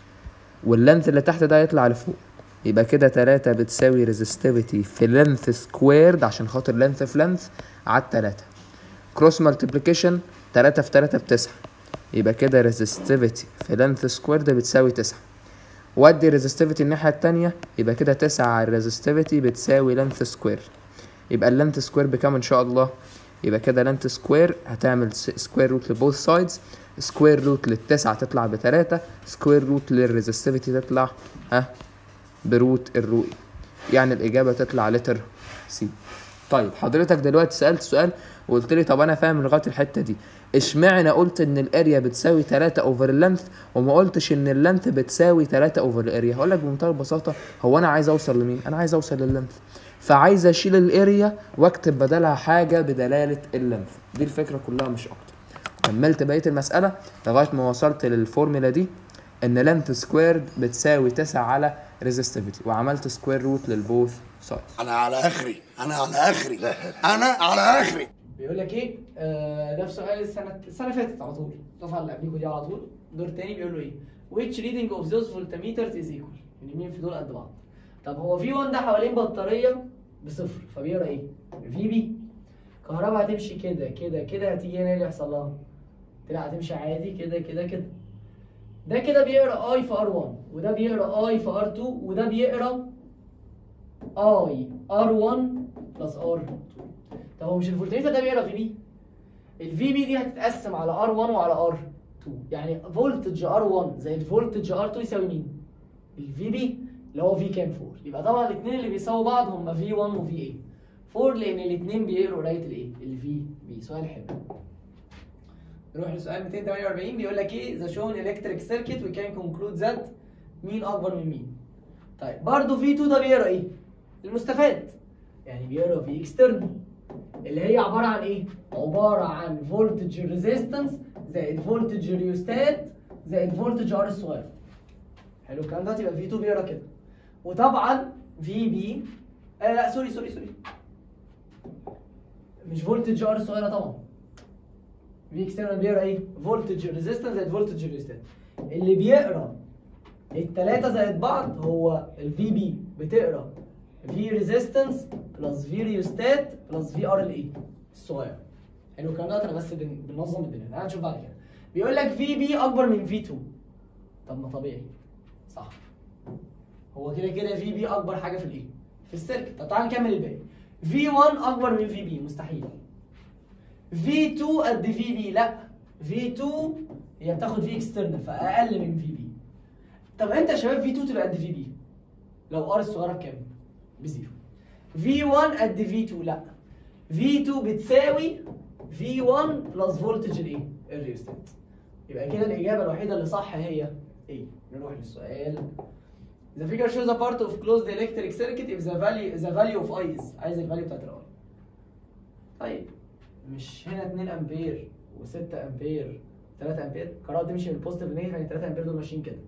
واللينث اللي تحت ده يطلع لفوق يبقى كده تلاتة بتساوي ريزستيفيتي في لينث سكويرد عشان خاطر لينث في لينث على التلاتة كروس مالتيبليكيشن تلاتة في تلاتة بتسعة يبقى كده ريزستيفيتي في لينث سكويرد بتساوي تسعة وادي ريزستيفيتي الناحية التانية يبقى كده تسعة على الريزستيفيتي بتساوي لينث سكوير يبقى اللينث سكوير بكام ان شاء الله يبقى كده لينث سكوير هتعمل سكوير روت لبوث سايدز سكوير روت للتسعة تطلع بتلاتة سكوير روت للريزستيفيتي تطلع ها بروت الرؤي يعني الإجابة تطلع لتر سي طيب حضرتك دلوقتي سألت سؤال وقلت لي طب أنا فاهم لغاية الحتة دي اشمعنى قلت إن الأريا بتساوي تلاتة أوفر اللينث وما قلتش إن اللينث بتساوي تلاتة أوفر الأريا هقول لك بمنتهى البساطة هو أنا عايز أوصل لمين؟ أنا عايز أوصل لللينث فعايز أشيل الأريا وأكتب بدلها حاجة بدلالة اللينث دي الفكرة كلها مش أكتر كملت بقية المسألة لغاية ما وصلت للفورمولا دي ان لينث سكويرد بتساوي 9 على ريزستيفيتي وعملت سكوير روت للبوث سايدز انا على اخري انا على اخري انا على اخري بيقول لك ايه آه ده في سؤال السنه السنه اللي فاتت على طول الدفعه اللي قبليكوا دي على طول دور تاني بيقول له ايه which reading of those voltmeters is equal يعني مين في دول قد بعض طب هو في 1 ده حوالين بطاريه بصفر فبيقرا ايه في بي كهرباء هتمشي كده كده كده هتيجي هنا إيه اللي يحصل لها طلع هتمشي عادي كده كده كده ده كده بيقرا اي في ار 1 وده بيقرا اي في ار 2 وده بيقرا اي ار 1 بلس ار 2 طب هو مش الفولتميتر ده بيقرا في بي الفي بي دي هتتقسم على ار 1 وعلى ار 2 يعني فولتج ار 1 زائد فولتج ار 2 يساوي مين؟ الفي بي اللي هو في كام 4 يبقى طبعا الاثنين اللي بيساووا بعض هم في 1 وفي ايه 4 لان الاثنين بيقروا قرايه الايه؟ الفي بي سؤال حلو نروح لسؤال 248 بيقول لك ايه ذا شون الكتريك سيركت وي كان كونكلود ذات مين اكبر من مين طيب برضه في 2 ده بيقرا ايه المستفاد يعني بيقرا في اكسترنال اللي هي عباره عن ايه عباره عن فولتج ريزيستنس زائد فولتج ريوستات زائد فولتج ار الصغير حلو الكلام ده يبقى في 2 بيقرا كده وطبعا في بي آه لا سوري سوري سوري مش فولتج ار الصغيره طبعا في اكسترنال بيقرا ايه؟ فولتج ريزيستنس زائد فولتج ريزيستنس اللي بيقرا التلاتة زائد بعض هو الفي بي بتقرا في ريزيستنس بلس في ريوستات بلس في ار ال اي الصغير حلو الكلام ده انا بس بن- بننظم الدنيا تعال نشوف بعد كده بيقول لك في بي اكبر من في 2 طب ما طبيعي صح هو كده كده في بي اكبر حاجه في الايه في السيركت طب تعال نكمل الباقي في 1 اكبر من في بي مستحيل V2 قد في بي لا V2 هي بتاخد في اكسترنال فاقل من في بي طب انت يا شباب V2 تبقى قد في بي لو ار الصغيره بكام؟ بزيرو V1 قد V2 لا V2 بتساوي V1 بلس فولتج الايه؟ الريوستات يبقى كده الاجابه الوحيده اللي صح هي ايه؟ نروح للسؤال The figure shows a part of closed electric circuit if the value the value of I is عايز الفاليو بتاعت ال I طيب مش هنا 2 امبير و6 امبير 3 امبير الكهرباء بتمشي من البوزيتيف للنيجاتيف يعني 3 امبير دول ماشيين كده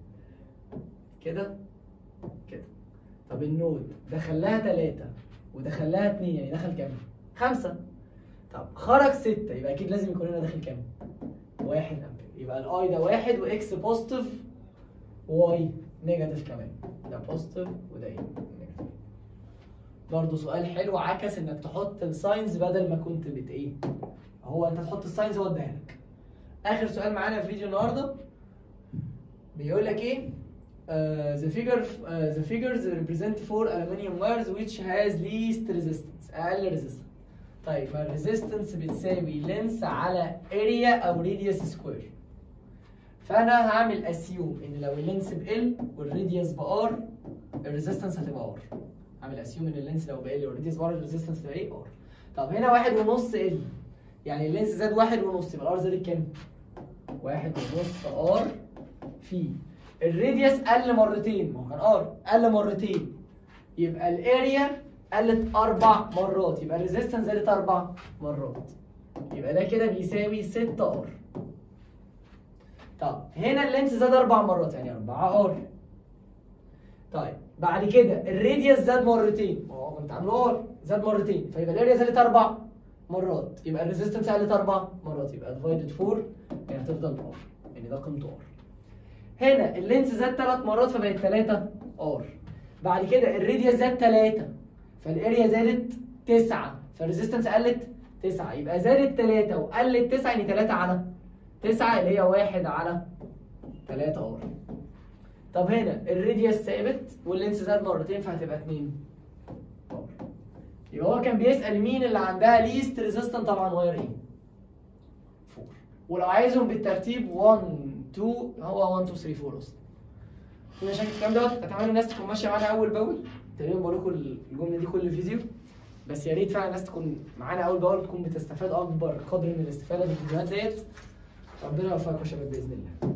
كده كده طب النود دخلها 3 ودخلها 2 يعني دخل كام؟ 5 طب خرج 6 يبقى اكيد لازم يكون هنا داخل كام؟ 1 امبير يبقى الاي ده 1 واكس بوزيتيف واي نيجاتيف كمان ده بوزيتيف وده ايه؟ نيجاتيف برضه سؤال حلو عكس انك تحط الساينز بدل ما كنت بت ايه هو انت تحط الساينز هو اداها لك اخر سؤال معانا في فيديو النهارده بيقول لك ايه uh, the figure uh, the figures represent four aluminum wires which has least resistance اقل resistance طيب ما الريزيستنس بتساوي لينس على اريا او راديوس سكوير فانا هعمل اسيوم ان لو اللينس بال والراديوس بار الريزيستنس هتبقى ار عامل اسيوم ان اللينس لو بقل والراديوس بار الريزيستنس تبقى ايه ار طب هنا واحد ونص ال يعني اللينس زاد واحد ونص يبقى الار زادت كام؟ واحد ونص ار في الراديوس قل مرتين ما هو كان ار قل مرتين يبقى الاريا قلت اربع مرات يبقى الريزيستنس زادت اربع مرات يبقى ده كده بيساوي 6 ار طب هنا اللينس زاد اربع مرات يعني 4 ار طيب بعد كده الراديوس زاد مرتين ما هو كنت عامله ار زاد مرتين فيبقى الاريا زادت اربع مرات يبقى الريزيستنس قلت اربع مرات يبقى ديفايدد 4 يعني هتفضل ار يعني ده قيمته ار هنا اللينس زاد ثلاث مرات فبقت 3 ار بعد كده الراديوس زاد 3 فالاريا زادت 9 فالريزيستنس قلت 9 يبقى زادت 3 وقلت 9 يعني 3 على 9 اللي هي 1 على 3 ار طب هنا الراديوس ثابت واللينس زاد مرتين فهتبقى 2 ار يبقى هو كان بيسأل مين اللي عندها ليست ريزيستنت طبعا واير ايه 4 ولو عايزهم بالترتيب 1 2 هو 1 2 3 4 اصلا في مشاكل في الكلام دوت اتمنى الناس تكون ماشيه معانا اول باول تقريبا بقول لكم الجمله دي كل فيديو بس يا ريت فعلا الناس تكون معانا اول باول تكون بتستفاد اكبر قدر من الاستفاده في الفيديوهات ديت ربنا يوفقكم يا شباب باذن الله